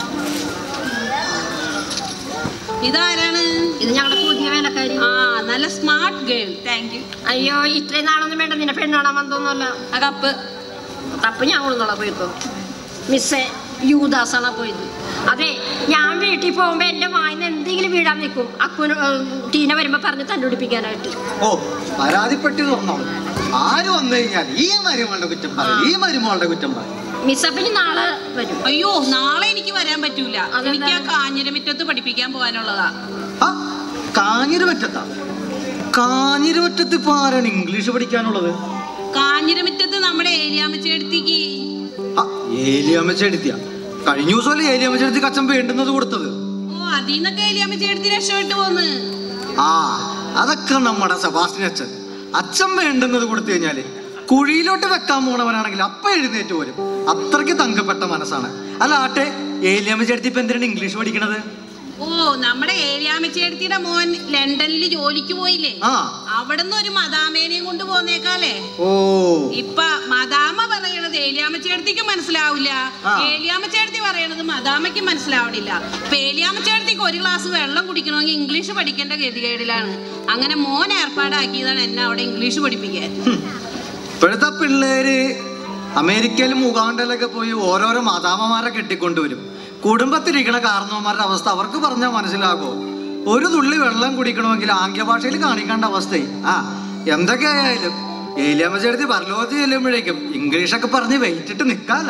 Speaker 7: ഇതാരാണ്
Speaker 1: ഇത് ഞങ്ങളുടെ പുതിയ വേലക്കാരി
Speaker 7: ആ നല്ല സ്മാർട്ട് ഗേൾ താങ്ക് യു
Speaker 1: അയ്യോ ഇത്രയും നാളൊന്നും വേണ്ട നിന്നെ പെണ്ണ് കാണാൻ വന്നോന്നല്ല
Speaker 7: ആ കപ്പ്
Speaker 1: അപ്പൊ ഞാൻ കൊണ്ടുള്ള പോയിക്കോ മിസ്സേ യൂദാസാണ് പോയത് അതെ ഞാൻ വീട്ടിൽ പോകുമ്പോ എന്റെ വായിന്ന് എന്തെങ്കിലും വീഴാൻ നിൽക്കും അക്കുന് ഏർ, ടീന വരുമ്പോ പറഞ്ഞ് തല്ലുപിടിപ്പിക്കാനായിട്ട്
Speaker 2: ഓ പരാതിപ്പെട്ടി തുറന്നോളൂ ആര് വന്നു കഴിഞ്ഞാൽ ഈ മരുമകളുടെ കുറ്റം പറയും ഈ മരുമകളുടെ കുറ്റം പറയും
Speaker 1: മിസ് അപ്പൊ ഇനി നാളെ വരും
Speaker 7: അയ്യോ നാളെ എനിക്ക് വരാൻ പറ്റൂല
Speaker 1: അതെന്താ?
Speaker 7: എനിക്ക് ആ കാഞ്ഞിരമിറ്റത്ത് പഠിപ്പിക്കാൻ പോകാനുള്ളതാ
Speaker 2: ആ കാഞ്ഞിരമറ്റത്താ കാഞ്ഞിരമറ്റത്ത് ഇപ്പൊ ആരാണ് ഇംഗ്ലീഷ് പഠിക്കാനുള്ളത്
Speaker 7: കാഞ്ഞിരമിറ്റത്ത് നമ്മുടെ ഏരിയാമ്മച്ചേടത്തേക്ക്
Speaker 2: ആ ഏലിയാമ്മച്ചെടുത്തിയ കഴിഞ്ഞ ദിവസമല്ലേ ഏലിയാമ്മച്ചെടുത്തി കച്ചൻ വേണ്ടുന്നത് കൊടുത്തത്
Speaker 7: ഓ അതിന്നൊക്കെ ഏരിയാമ്മച്ചേടത്തി രക്ഷപ്പെട്ടു പോന്ന്
Speaker 2: ആ അതൊക്കെ നമ്മുടെ സെബാസ്റ്റിൻ അച്ഛൻ അച്ഛൻ വേണ്ടുന്നത് കൊടുത്തു കഴിഞ്ഞാല് കുഴിയിലോട്ട് വെക്കാൻ പോണവനാണെങ്കിൽ അപ്പ എഴുന്നേറ്റ് പോരും അത്രയ്ക്ക് തങ്കപ്പെട്ട മനസ്സാണ് അല്ല ആട്ടെ ഏലിയാമ്മച്ചെടുത്തി ഇപ്പൊ എന്തിനാണ് ഇംഗ്ലീഷ് പഠിക്കണത്
Speaker 7: ഓ നമ്മുടെ ഏരിയാമ്മച്ചേടത്തിയുടെ മോൻ ലണ്ടനിൽ ജോലിക്ക് പോയില്ലേ
Speaker 2: ആ
Speaker 7: അവിടുന്ന് ഒരു മദാമേനെയും കൊണ്ട് പോന്നേക്കാലേ
Speaker 2: ഓ
Speaker 7: ഇപ്പൊ മദാമ പറയണത് ഏലിയാമ്മച്ചേടത്തിക്ക് മനസ്സിലാവില്ല
Speaker 2: ആ.
Speaker 7: ഏലിയാമ്മച്ചേടത്തി പറയണത് മദാമയ്ക്ക് മനസ്സിലാവണില്ല ഇപ്പൊ ഏലിയാമ്മച്ചേടത്തിക്ക് ഒരു ഗ്ലാസ് വെള്ളം കുടിക്കണമെങ്കിൽ ഇംഗ്ലീഷ് പഠിക്കേണ്ട ഗതികേടിലാണ് അങ്ങനെ മോൻ ഏർപ്പാടാക്കിയതാണ് എന്നെ അവിടെ ഇംഗ്ലീഷ് പഠിപ്പിക്കാൻ
Speaker 2: ഇപ്പോഴത്തെ പിള്ളേര് അമേരിക്കയിലും ഉഗാണ്ടയിലൊക്കെ പോയി ഓരോരോ മാതാമമാരെ കെട്ടിക്കൊണ്ടുവരും കുടുംബത്തിരിക്കണ കാരണവന്മാരുടെ അവസ്ഥ അവർക്ക് പറഞ്ഞാൽ മനസ്സിലാകോ ഒരു തുള്ളി വെള്ളം കുടിക്കണമെങ്കിൽ ആംഗ്യ ഭാഷയിൽ കാണിക്കേണ്ട അവസ്ഥയെ ആ എന്തൊക്കെയായാലും ഏലിയമ്മച്ചെടുത്ത് പരലോകത്ത് ചെല്ലുമ്പോഴേക്കും ഇംഗ്ലീഷൊക്കെ പറഞ്ഞ് വെയിറ്റിട്ട് നിക്കാല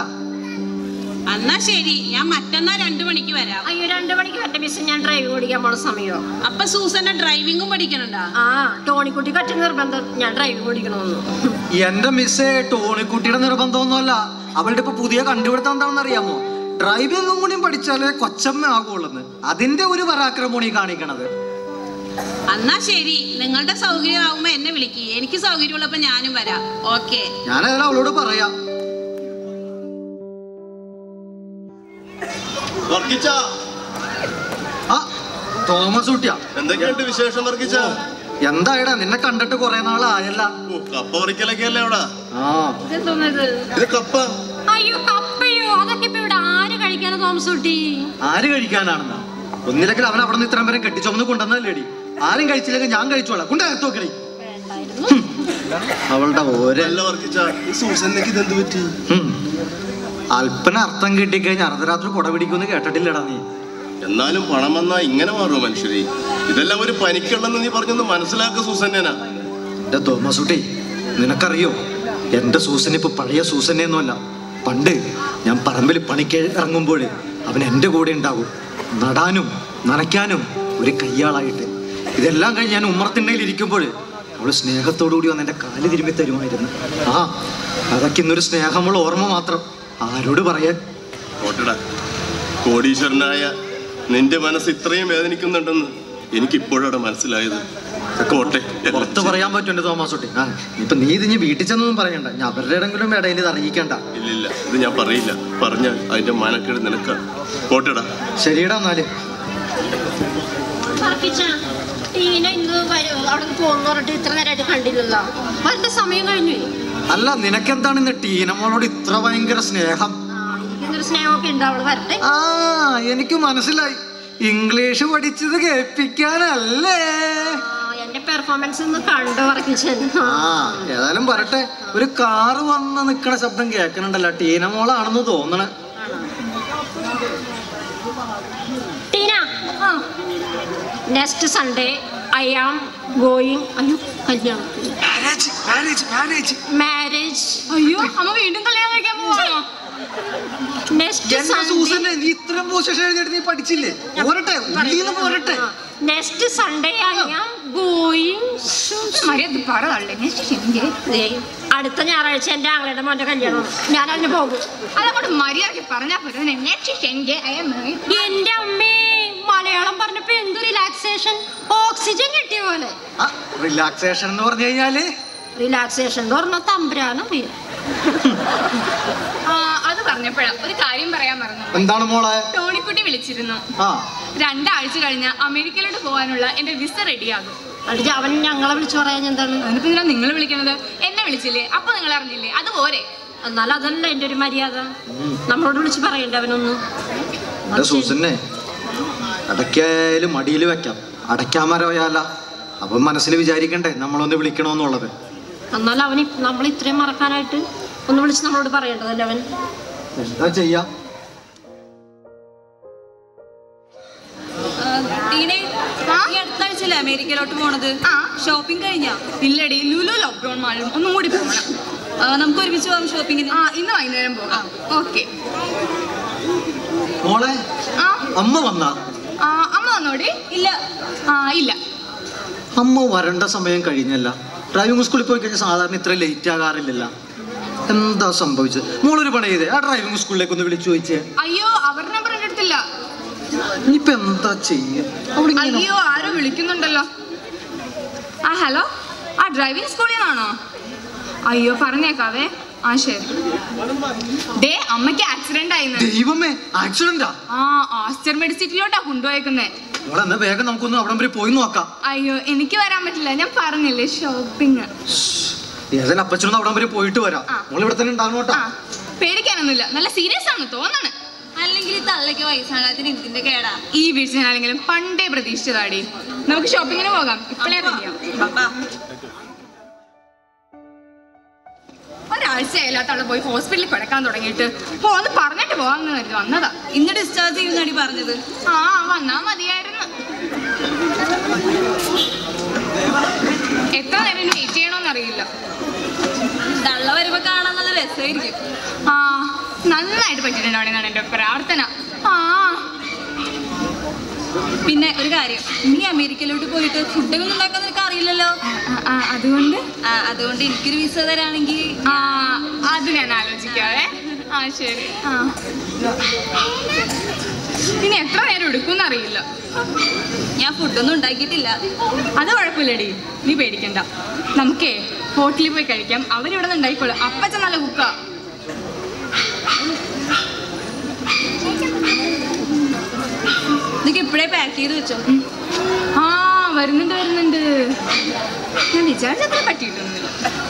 Speaker 7: എന്നാ ശരി ഞാൻ മറ്റന്നാ രണ്ടു മണിക്ക് വരാം
Speaker 1: അയ്യോ രണ്ടു മണിക്ക് വരട്ടെ മിസ് ഞാൻ ഡ്രൈവ് ഓടിക്കാൻ പോണ സമയോ
Speaker 7: അപ്പൊ സൂസന്റെ ഡ്രൈവിംഗും പഠിക്കണുണ്ടാ
Speaker 1: ആ ടോണിക്കുട്ടി കട്ടി നിർബന്ധം ഞാൻ ഡ്രൈവ് ഓടിക്കണമെന്ന്
Speaker 2: എന്റെ മിസ്സേ ടോണിക്കുട്ടിയുടെ നിർബന്ധമൊന്നുമല്ല അവളുടെ ഇപ്പൊ പുതിയ കണ്ടുപിടുത്തം എന്താണെന്ന് അറിയാമോ ഡ്രൈവിംഗും കൂടിയും പഠിച്ചാലേ കൊച്ചമ്മ ആകുള്ളൂ അതിന്റെ ഒരു പരാക്രമമാണ് ഈ കാണിക്കണത്
Speaker 7: എന്നാ ശരി നിങ്ങളുടെ സൗകര്യം ആവുമ്പോ എന്നെ വിളിക്ക് എനിക്ക് സൗകര്യമുള്ളപ്പോ ഞാനും വരാം ഓക്കെ
Speaker 2: ഞാനതിൽ അവളോട് പറയാം
Speaker 3: വർക്കിച്ച
Speaker 2: ആ തോമസ് കുട്ടിയാ
Speaker 3: എന്തൊക്കെയുണ്ട് വിശേഷം വർക്കിച്ച
Speaker 2: എന്തായടാ നിന്നെ കണ്ടിട്ട് കുറെ നാളായല്ല
Speaker 3: ഓ, കപ്പ പറിക്കലൊക്കെ അല്ലേ അവിടെ
Speaker 2: ആ
Speaker 1: ഇതെന്തോന്നത്
Speaker 3: ഇത് കപ്പ
Speaker 1: അയ്യോ കപ്പയോ അതൊക്കെ ഇപ്പൊ ഇവിടെ ആര് കഴിക്കാനോ തോമസ് കുട്ടി
Speaker 2: ആര് കഴിക്കാനാണെന്നാ ഒന്നില്ലെങ്കിൽ അവൻ അവിടെ നിന്ന് ഇത്രയും പേരെ കെട്ടിച്ചോമന്ന് കൊണ്ടുവന്നല്ലേടി ആരും കഴിച്ചില്ലെങ്കിൽ ഞാൻ കഴിച്ചോളാം കൊണ്ടകത്ത് നോക്കണേ അവളുടെ ഓരോ
Speaker 3: അല്ല വർക്കിച്ച ഈ സൂസന്നക്ക് ഇത് എന്ത് പറ്റി
Speaker 2: ഉം. അല്പന അർത്ഥം കിട്ടിക്കഴിഞ്ഞാൽ അർദ്ധരാത്രി കുട പിടിക്കുമെന്ന് കേട്ടിട്ടില്ലടാ നീ
Speaker 3: എന്നാലും പണം വന്നാ ഇങ്ങനെ മാറുമോ മനുഷ്യരെ ഇതെല്ലാം ഒരു പനിക്കുള്ളെന്ന് നീ പറഞ്ഞൊന്ന് മനസ്സിലാക്കുക സൂസന്നേനാ
Speaker 2: എന്റെ തോമസ് കുട്ടി നിനക്കറിയോ എന്റെ സൂസൻ ഇപ്പൊ പഴയ സൂസനെയൊന്നുമല്ല പണ്ട് ഞാൻ പറമ്പിൽ പണിക്ക് ഇറങ്ങുമ്പോൾ അവൻ എൻ്റെ കൂടെ ഉണ്ടാകും നടാനും നനയ്ക്കാനും ഒരു കയ്യാളായിട്ട് ഇതെല്ലാം കഴിഞ്ഞ് ഞാൻ ഉമ്മറത്തിണ്ടയിൽ ഇരിക്കുമ്പോൾ അവൾ സ്നേഹത്തോടു കൂടി വന്ന് എൻ്റെ കാല് തിരുമ്പി തരുമായിരുന്നു ആ അതൊക്കെ ഇന്നൊരു സ്നേഹമുള്ള ഓർമ്മ മാത്രം ആരോട് പറയാൻ
Speaker 3: ഓട്ടടാ കോടീശ്വരനായ നിന്റെ മനസ്സ് ഇത്രയും വേദനിക്കുന്നുണ്ടെന്ന് എനിക്ക് ഇപ്പോഴാണ് മനസ്സിലായത് കോട്ടെ
Speaker 2: പുറത്ത് പറയാൻ പറ്റുണ്ട് തോമസ് കുട്ടി ആ ഇപ്പൊ നീ ഇതിഞ്ഞ് വീട്ടിൽ ചെന്നൊന്നും പറയണ്ട ഞാൻ അവരുടെ ഇടങ്കിലും ഇടയിൽ ഇത് അറിയിക്കണ്ട
Speaker 3: ഇല്ലില്ല ഇത് ഞാൻ പറയില്ല പറഞ്ഞാൽ അതിന്റെ മാനക്കേട് നിനക്കാണ് കോട്ടടാ
Speaker 2: ശരിയടാ എന്നാല്
Speaker 1: പറപ്പിച്ച ടീന ഇന്ന് വരും അവിടെ നിന്ന് പോകുന്നു പറഞ്ഞിട്ട് ഇത്ര നേരമായിട്ട് കണ്ടില്ലല്ലോ വരേണ്ട സമയം കഴിഞ്ഞു
Speaker 2: അല്ല നിനക്കെന്താണ് ഇന്ന് ടീനമോളോട് ഇത്ര ഭയങ്കര സ്നേഹം
Speaker 1: ആ എനിക്കിന്നൊരു സ്നേഹമൊക്കെ ഉണ്ട് അവള് വരട്ടെ
Speaker 2: ആ എനിക്ക് മനസ്സിലായി ഇംഗ്ലീഷ് പഠിച്ചത് കേൾപ്പിക്കാനല്ലേ
Speaker 1: ആ, എന്റെ പെർഫോമൻസ് ഒന്ന് കണ്ടു വർക്കിച്ചൻ
Speaker 2: ആ ഏതായാലും പറട്ടെ ഒരു കാറ് വന്ന് നിക്കണ ശബ്ദം കേൾക്കണുണ്ടല്ലോ ടീനമോളാണെന്ന് തോന്നണേ
Speaker 1: Tina next Sunday I am going അയ്യോ കല്യാണം മാരേജ്
Speaker 6: അയ്യോ അമ്മ വീണ്ടും കല്യാണം കഴിക്കാൻ പോവാണോ
Speaker 1: നെക്സ്റ്റ്
Speaker 2: എന്താ സൂസന്നെ നീ ഇത്രയും പോഷൻ എഴുതിയിട്ട് നീ പഠിച്ചില്ലേ പോരട്ടെ ഉള്ളിന്ന് പോരട്ടെ
Speaker 1: next Sunday I am going
Speaker 6: മര്യാദ പറ തള്ളേ
Speaker 1: അടുത്ത ഞായറാഴ്ച എന്റെ ആങ്ങളുടെ മോന്റെ കല്യാണം ഞാൻ അതിന് പോകും
Speaker 6: അതങ്ങോട്ട് മര്യാദക്ക് പറഞ്ഞാ പോരെ നെക്സ്റ്റ് എൻജോയ് ഐ ആം
Speaker 1: എന്റെ അമ്മേ മലയാളം പറഞ്ഞപ്പോ എന്ത് റിലാക്സേഷൻ ഓക്സിജൻ കിട്ടിയ പോലെ
Speaker 2: റിലാക്സേഷൻ എന്ന് പറഞ്ഞു കഴിഞ്ഞാല്
Speaker 1: റിലാക്സേഷൻ എന്ന് പറഞ്ഞ തമ്പുരാനും വീര
Speaker 6: ആ അത് പറഞ്ഞപ്പോഴാ ഒരു കാര്യം പറയാൻ മറന്നു
Speaker 2: എന്താണ് മോളെ
Speaker 6: ടോണിക്കുട്ടി വിളിച്ചിരുന്നു
Speaker 2: ആ
Speaker 6: രണ്ടാഴ്ച കഴിഞ്ഞ് അമേരിക്കയിലോട്ട് പോകാനുള്ള എന്റെ വിസ റെഡിയാകും
Speaker 1: എന്നിട്ട് അവൻ ഞങ്ങളെ വിളിച്ചു പറയാൻ എന്താണ്
Speaker 6: അതിനിപ്പോ എന്തിനാ നിങ്ങൾ വിളിക്കണത് എന്നെ വിളിച്ചില്ലേ അപ്പൊ നിങ്ങൾ അറിഞ്ഞില്ലേ അതുപോലെ
Speaker 1: എന്നാൽ അതല്ല എന്റെ ഒരു മര്യാദ നമ്മളോട് വിളിച്ച് പറയണ്ട അവനൊന്നും
Speaker 2: എന്റെ സൂസന്നെ അടയ്ക്കായാലും മടിയിൽ വെക്കാം അടയ്ക്കാൻ മരവയല്ല അപ്പം മനസ്സിൽ വിചാരിക്കണ്ടേ നമ്മളൊന്ന് വിളിക്കണമെന്നുള്ളത്
Speaker 1: എന്നാൽ അവൻ നമ്മൾ ഇത്രയും മറക്കാനായിട്ട് ഒന്ന് വിളിച്ച് നമ്മളോട് പറയേണ്ടതല്ലേ അവൻ
Speaker 2: എന്താ ചെയ്യാ
Speaker 7: ടീനെ ഈ അടുത്ത ആഴ്ചയല്ലേ അമേരിക്കയിലോട്ട് പോണത്
Speaker 6: ആ.
Speaker 7: ഷോപ്പിംഗ് കഴിഞ്ഞാ
Speaker 6: ഇല്ലടി ലുലു ലോക്ക്ഡൌൺ മാളും ഒന്നും കൂടി പോകണം
Speaker 7: ആ, നമുക്ക് ഒരുമിച്ച് പോകാം ഷോപ്പിങ്ങിന്
Speaker 6: ആ ഇന്ന് വൈകുന്നേരം പോകാം ഓക്കെ
Speaker 2: മോളെ
Speaker 6: ആ
Speaker 2: അമ്മ വന്നാ
Speaker 6: ആ അമ്മ വന്നോടി
Speaker 7: ഇല്ല
Speaker 6: ആ ഇല്ല
Speaker 2: അമ്മ വരണ്ട സമയം കഴിഞ്ഞല്ല ഡ്രൈവിംഗ് സ്കൂളിൽ പോയി കഴിഞ്ഞാൽ സാധാരണ ഇത്ര ലേറ്റ് ആകാറില്ലല്ലോ എന്താ സംഭവിച്ചത് മോളൊരു പണി ചെയ്തേ ആ ഡ്രൈവിംഗ് സ്കൂളിലേക്ക് ഒന്ന് വിളിച്ചു ചോദിച്ചേ
Speaker 6: അയ്യോ അവരുടെ നമ്പർ എൻ്റെ അടുത്തില്ല
Speaker 2: ഇനിയിപ്പോ എന്താ ചെയ്യുക അവിടെ ഇങ്ങനെ-
Speaker 6: അയ്യോ ആരോ വിളിക്കുന്നുണ്ടല്ലോ ആ ഹലോ ആ ഡ്രൈവിംഗ് സ്കൂളിൽ നിന്നാണോ അയ്യോ പറഞ്ഞേക്കാവേ ആ ശരി ഡേ അമ്മയ്ക്ക് ആക്സിഡന്റ് ആയിന്ന്
Speaker 2: ദൈവമേ ആക്സിഡന്റാ
Speaker 6: ആ ആസ്റ്റർ മെഡിസിറ്റിലോട്ടാ കൊണ്ടുപോയേക്കുന്നേ
Speaker 2: മോളെ എന്നാ വേഗം നമുക്കൊന്ന് അവിടം വരെ പോയി നോക്കാം
Speaker 6: അയ്യോ എനിക്ക് വരാൻ പറ്റില്ല ഞാൻ പറഞ്ഞില്ലേ ഷോപ്പിംഗ്
Speaker 2: ഏതായാലും അപ്പച്ചനൊന്ന് അവിടം വരെ പോയിട്ട് വരാം
Speaker 6: ആ.
Speaker 2: മോൾ ഇവിടെ തന്നെ ഉണ്ടാകണം കേട്ടോ
Speaker 6: ആ പേടിക്കാനൊന്നുമില്ല നല്ല സീരിയസ് ആണ് തോന്നണ്
Speaker 7: അല്ലെങ്കിൽ ഈ തള്ളയ്ക്ക് വയസ്സാകാത്തിന് എന്തിന്റെ കേടാ
Speaker 6: ഈ വീഴ്ച ഞാനെങ്കിലും പണ്ടേ പ്രതീക്ഷിച്ചതാടി നമുക്ക് ഷോപ്പിങ്ങിന് പോകാം ഇപ്പോഴേ റെഡിയാവും ഒരാഴ്ച അല്ലാത്ത പോയി ഹോസ്പിറ്റലിൽ കിടക്കാൻ തുടങ്ങിയിട്ട് ഓ ഒന്ന് പറഞ്ഞിട്ട് പോവാന്ന് കരുതി വന്നതാ
Speaker 7: ഇന്ന് ഡിസ്ചാർജ് ചെയ്യുന്നടി പറഞ്ഞത്
Speaker 6: ആ വന്നാ മതിയായിരുന്നു എത്ര നേരം ഇനി വെയിറ്റ് ചെയ്യണമെന്ന് അറിയില്ല
Speaker 7: തള്ള വരുമ്പോ കാണാൻ നല്ല രസമായിരിക്കും
Speaker 6: ആ നന്നായിട്ട് പറ്റിയിട്ടുണ്ടാവുന്നതാണ് എൻ്റെ പ്രാർത്ഥന ആ
Speaker 7: പിന്നെ ഒരു കാര്യം നീ അമേരിക്കയിലോട്ട് പോയിട്ട് ഫുഡൊക്കെ ഒന്നും ഉണ്ടാക്കാൻ നിനക്ക് അറിയില്ലല്ലോ
Speaker 6: ആ, ആ, അതുകൊണ്ട്
Speaker 7: ആ, അതുകൊണ്ട് എനിക്കൊരു വിസ തരാണെങ്കിൽ
Speaker 6: ആ അത് ഞാൻ ആലോചിക്കാവേ ആ ശരി ആ ഇനി എത്ര നേരം എടുക്കും അറിയില്ല
Speaker 7: ഞാൻ ഫുഡൊന്നും ഉണ്ടാക്കിയിട്ടില്ല
Speaker 6: അത് കുഴപ്പമില്ലടി നീ പേടിക്കണ്ട നമുക്കേ ഹോട്ടലിൽ പോയി കഴിക്കാം അവരിവിടെ നിന്ന് ഉണ്ടായിക്കോളും അപ്പച്ച നല്ല കുക്കാ
Speaker 7: നിനക്ക് ഇപ്പോഴേ പാക്ക് ചെയ്ത് വെച്ചോ
Speaker 6: ആ വരുന്നുണ്ട് വരുന്നുണ്ട് ഞാൻ വിചാരിച്ചത്ര പറ്റിയിട്ടൊന്നുമില്ല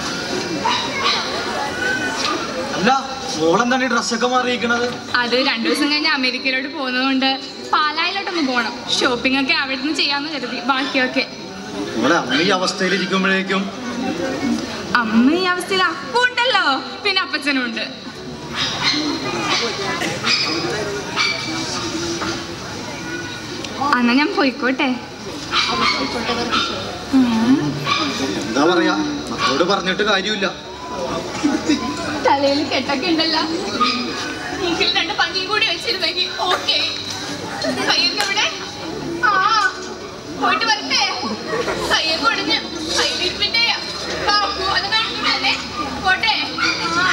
Speaker 2: അല്ല മോളെന്താണ് ഈ ഡ്രസ്സൊക്കെ മാറിയിരിക്കണത്
Speaker 6: അത് രണ്ടു ദിവസം കഴിഞ്ഞ് അമേരിക്കയിലോട്ട് പോകുന്നതുകൊണ്ട് പാലായിലോട്ടൊന്ന് പോകണം ഷോപ്പിംഗ് ഒക്കെ അവിടെ നിന്ന് ചെയ്യാമെന്ന് കരുതി ബാക്കിയൊക്കെ
Speaker 2: മോളെ അമ്മ ഈ അവസ്ഥയിലിരിക്കുമ്പോഴേക്കും
Speaker 6: അമ്മ ഈ അവസ്ഥയിൽ അപ്പുണ്ടല്ലോ പിന്നെ അപ്പച്ചനും ഉണ്ട് എന്നാ ഞാൻ പോയിക്കോട്ടെ
Speaker 2: എന്താ പറയാ മക്കളോട് പറഞ്ഞിട്ട് കാര്യമില്ല
Speaker 6: തലയിൽ കെട്ടൊക്കെ ഉണ്ടല്ലോ മൂക്കിൽ രണ്ട് പഞ്ഞിയും കൂടി വെച്ചിരുന്നെങ്കിൽ ഓക്കെ കയ്യൊക്കെ ഇവിടെ ആ പോയിട്ട് വരട്ടെ കയ്യൊക്കെ ഒടിഞ്ഞ് കയ്യിലിരിപ്പിന്റെ ബാപ്പു അത് കാണിക്കുന്നല്ലേ പോട്ടെ ആ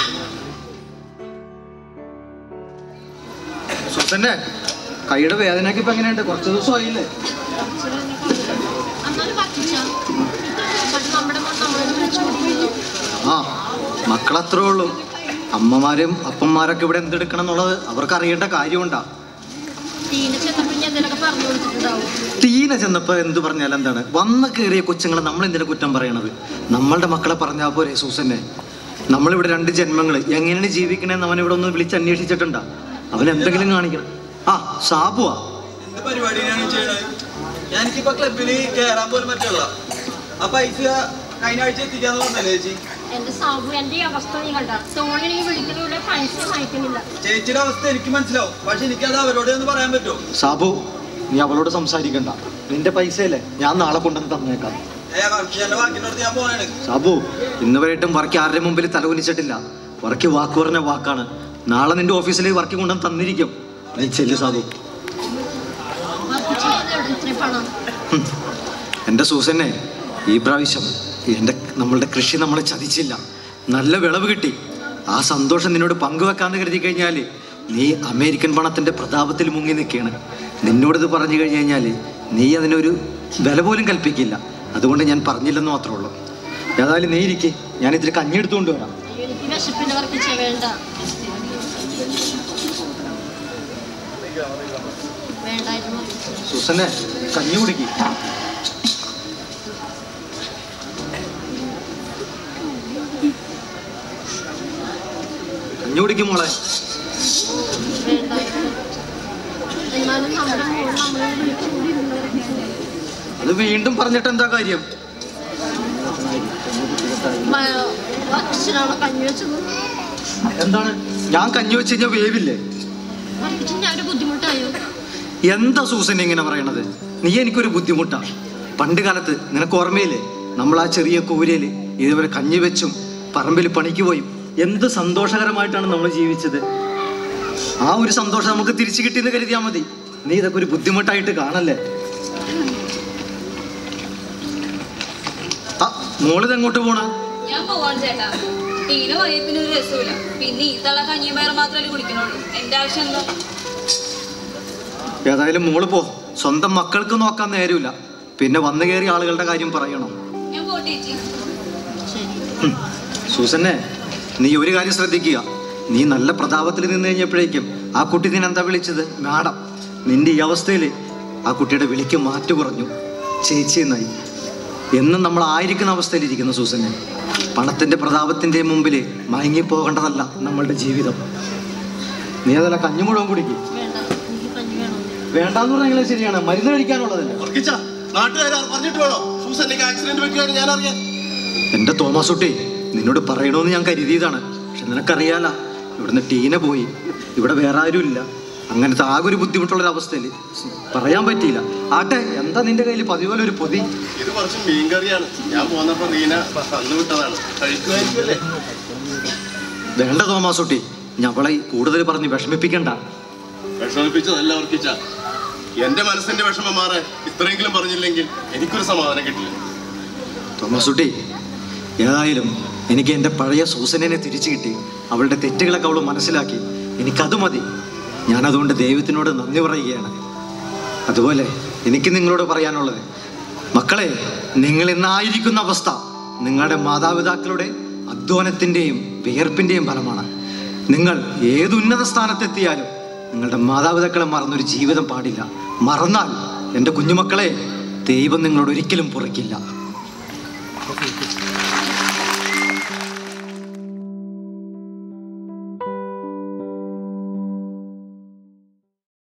Speaker 2: സുസന്നെ കൈയുടെ വേദനയൊക്കെ ഇപ്പൊ എങ്ങനെയുണ്ട് കുറച്ച് ദിവസമായില്ലേ
Speaker 1: എന്നാലും വർക്കിച്ച നമ്മുടെ മോൻ നമ്മളോട് വിളിച്ചു
Speaker 2: ആ മക്കളത്രേ ഉള്ളൂ അമ്മമാരും അപ്പന്മാരൊക്കെ ഇവിടെ എന്തെടുക്കണം എന്നുള്ളത് അവർക്ക് അറിയേണ്ട കാര്യമുണ്ടാ
Speaker 1: ടീന ചെന്നപ്പോ ഞാൻ എന്തെങ്കിലുമൊക്കെ പറഞ്ഞു കൊടുത്തിട്ടുണ്ടാവും
Speaker 2: തീന ചെന്നപ്പോ എന്ത് പറഞ്ഞാൽ എന്താണ് വന്ന് കയറിയ കൊച്ചുങ്ങളെ നമ്മൾ എന്തിനാ കുറ്റം പറയണത് നമ്മളുടെ മക്കളെ പറഞ്ഞാൽ പോരെ സൂസന്നെ നമ്മളിവിടെ രണ്ട് ജന്മങ്ങൾ എങ്ങനെയാണ് ജീവിക്കണേന്ന് അവൻ ഇവിടെ ഒന്ന് വിളിച്ച് അന്വേഷിച്ചിട്ടുണ്ടാ അവൻ എന്തെങ്കിലും കാണിക്കണം ആ സാബുവാ
Speaker 9: എന്ത് പരിപാടിയാണ് ചെയ്യണത് ഞാൻ എനിക്കിപ്പോ ക്ലബില് കേറാൻ പോലും പറ്റുള്ള ആ പൈസ കഴിഞ്ഞ ആഴ്ച എത്തിക്കാന്ന് പറഞ്ഞല്ലേ ചേച്ചി
Speaker 1: എന്റെ സാബു എന്റെ ഈ അവസ്ഥ നീ കണ്ട തോണിയാണെങ്കിൽ വിളിക്കുന്നില്ല പൈസ അയക്കുന്നില്ല
Speaker 9: ചേച്ചിയുടെ അവസ്ഥ എനിക്ക് മനസ്സിലാവും പക്ഷെ എനിക്കത് അവരോട് ഒന്ന് പറയാൻ പറ്റുമോ
Speaker 2: സാബു നീ അവളോട് സംസാരിക്കണ്ട നിന്റെ പൈസയല്ലേ ഞാൻ നാളെ കൊണ്ടുവന്ന് തന്നേക്കാം
Speaker 9: ഏ വർക്കിന്റെ വാക്കിനോട് ഞാൻ പോണേണ്
Speaker 2: സാബു ഇന്ന് വരെയായിട്ടും വർക്ക് ആരുടെ മുമ്പിൽ തലകുനിച്ചിട്ടില്ല വർക്ക് വാക്ക് പറഞ്ഞ വാക്കാണ് നാളെ നിന്റെ ഓഫീസിൽ വർക്ക് കൊണ്ടുവന്ന് തന്നിരിക്കും നീ ചെല്ലു സാബു
Speaker 1: വർക്ക് ചെയ്യുന്നവിടെ ഇത്രയും പണം
Speaker 2: ഹും. എൻ്റെ സൂസനെ ഈ പ്രാവശ്യം എൻ്റെ നമ്മളുടെ കൃഷി നമ്മളെ ചതിച്ചില്ല നല്ല വിളവ് കിട്ടി ആ സന്തോഷം നിന്നോട് പങ്കുവെക്കാന്ന് കരുതി കഴിഞ്ഞാൽ നീ അമേരിക്കൻ പണത്തിൻ്റെ പ്രതാപത്തിൽ മുങ്ങി നിൽക്കുകയാണ് നിന്നോടിത് പറഞ്ഞു കഴിഞ്ഞു കഴിഞ്ഞാൽ നീ അതിനൊരു വില പോലും കൽപ്പിക്കില്ല അതുകൊണ്ട് ഞാൻ പറഞ്ഞില്ലെന്ന് മാത്രമേ ഉള്ളൂ ഏതായാലും നീ ഇരിക്കെ ഞാൻ ഇതിൽ കഞ്ഞി എടുത്തുകൊണ്ട് വരാം
Speaker 1: അയ്യോ, എനിക്ക് വിശപ്പിന്റെ വർക്ക് ചെയ്യാൻ വേണ്ട വേണ്ടായിരുന്നു
Speaker 2: സൂസനെ കഞ്ഞി കുടിക്കി കഞ്ഞി കുടിക്കും മോളെ
Speaker 1: വേണ്ടായിരുന്നു എന്നാലും നമ്മുടെ മോൾ നമ്മളെ വിളിച്ചുകൊണ്ടിരുന്നു
Speaker 2: അത് വീണ്ടും പറഞ്ഞിട്ട് എന്താ കാര്യം
Speaker 1: അച്ഛനാണ് കഞ്ഞി വെച്ചത്
Speaker 2: എന്താണ് ഞാൻ കഞ്ഞി വെച്ച് കഴിഞ്ഞാൽ വേവില്ലേ
Speaker 1: വർക്കിച്ച് ഞാൻ ഒരു ബുദ്ധിമുട്ടായോ
Speaker 2: എന്താ സൂസൻ ഇങ്ങനെ പറയണത് നീ എനിക്കൊരു ബുദ്ധിമുട്ടാ പണ്ട് കാലത്ത് നിനക്ക് ഓർമ്മയില്ലേ നമ്മൾ ആ ചെറിയ കൂരയിൽ ഇതുപോലെ കഞ്ഞി വെച്ചും പറമ്പിൽ പണിക്ക് പോയും എന്ത് സന്തോഷകരമായിട്ടാണ് നമ്മൾ ജീവിച്ചത് ആ ഒരു സന്തോഷം നമുക്ക് തിരിച്ചു കിട്ടിയെന്ന് കരുതിയാൽ മതി നീ ഇതൊക്കെ ഒരു ബുദ്ധിമുട്ടായിട്ട് കാണല്ലേ ആ മോളിത് എങ്ങോട്ട് പോണ
Speaker 7: ഞാൻ പോവാണ് ചേട്ടാ ടീന പോയ പിന്നെ ഒരു രസമില്ല പിന്നെ ഈ തള കഞ്ഞിയും പയർ മാത്രമല്ലേ കുടിക്കണുള്ളൂ എന്റെ ആവശ്യം എന്താ
Speaker 2: ഏതായാലും മോള് പോ സ്വന്തം മക്കൾക്ക് നോക്കാൻ നേരമില്ല പിന്നെ വന്നു കയറിയ ആളുകളുടെ കാര്യം പറയണം
Speaker 7: ഞാൻ പോട്ടെ ചേച്ചി
Speaker 2: സൂസന്നെ നീ ഒരു കാര്യം ശ്രദ്ധിക്കുക നീ നല്ല പ്രതാപത്തിൽ നിന്ന് കഴിഞ്ഞപ്പോഴേക്കും ആ കുട്ടി നിന്നെ എന്താ വിളിച്ചത് മാഡം നിന്റെ ഈ അവസ്ഥയിൽ ആ കുട്ടിയുടെ വിളിക്ക് മാറ്റു കുറഞ്ഞു ചേച്ചി എന്നായി എന്നും നമ്മൾ ആയിരിക്കുന്ന അവസ്ഥയിലിരിക്കുന്നു സൂസന്നെ പണത്തിന്റെ പ്രതാപത്തിന്റെ മുമ്പിൽ മയങ്ങിപ്പോകേണ്ടതല്ല നമ്മളുടെ ജീവിതം നീ അതല്ല കഞ്ഞി മുഴുവൻ കുടിക്കും
Speaker 1: വേണ്ട എനിക്ക് കഞ്ഞി വേണം
Speaker 2: വേണ്ടാന്ന് പറഞ്ഞാൽ ശരിയാണ് മരുന്ന് കഴിക്കാനുള്ളതല്ല
Speaker 3: വർക്കിച്ച നാട്ടുകാർ പറഞ്ഞിട്ട് വേണോ സൂസന്നേക്ക് ആക്സിഡന്റ് പറ്റിയാണ് ഞാൻ അറിയാൻ
Speaker 2: എൻ്റെ തോമസ് കുട്ടി നിന്നോട് പറയണമെന്ന് ഞാൻ കരുതിയതാണ് പക്ഷെ നിനക്കറിയാല ഇവിടുന്ന് ടീന പോയി ഇവിടെ വേറെ ആരും ഇല്ല അങ്ങനത്തെ ആകെ ഒരു ബുദ്ധിമുട്ടുള്ള അവസ്ഥയിൽ പറയാൻ പറ്റിയില്ല ആട്ടെ എന്താ നിന്റെ കയ്യിൽ പതിപോലെ ഒരു പൊതി
Speaker 3: ഇത് കുറച്ച് മീൻകറിയാണ് ഞാൻ പോന്നപ്പോ റീന തന്നു വിട്ടതാണ് കഴിക്കുമായിരിക്കുമല്ലേ
Speaker 2: വേണ്ട തോമസ് കുട്ടി ഞവളെ കൂടുതൽ പറഞ്ഞ് വിഷമിപ്പിക്കണ്ട
Speaker 3: വിഷമിപ്പിച്ചതല്ല വർക്കിച്ച എന്റെ മനസ്സിന്റെ വിഷമം മാറാൻ ഇത്രയെങ്കിലും പറഞ്ഞില്ലെങ്കിൽ എനിക്കൊരു സമാധാനം കിട്ടില്ല
Speaker 2: തോമസ് കുട്ടി ഏതായാലും എനിക്ക് എൻ്റെ പഴയ സൂസനെ തിരിച്ചു കിട്ടി അവളുടെ തെറ്റുകളൊക്കെ അവൾ മനസ്സിലാക്കി എനിക്കത് മതി ഞാനതുകൊണ്ട് ദൈവത്തിനോട് നന്ദി പറയുകയാണ് അതുപോലെ എനിക്ക് നിങ്ങളോട് പറയാനുള്ളത് മക്കളെ നിങ്ങൾ ഇന്നായിരിക്കുന്ന അവസ്ഥ നിങ്ങളുടെ മാതാപിതാക്കളുടെ അധ്വാനത്തിൻ്റെയും വിയർപ്പിൻ്റെയും ഫലമാണ് നിങ്ങൾ ഏത് ഉന്നത സ്ഥാനത്തെത്തിയാലും നിങ്ങളുടെ മാതാപിതാക്കളെ മറന്നൊരു ജീവിതം പാടില്ല മറന്നാൽ എൻ്റെ കുഞ്ഞുമക്കളെ ദൈവം നിങ്ങളോട് ഒരിക്കലും പുറക്കില്ല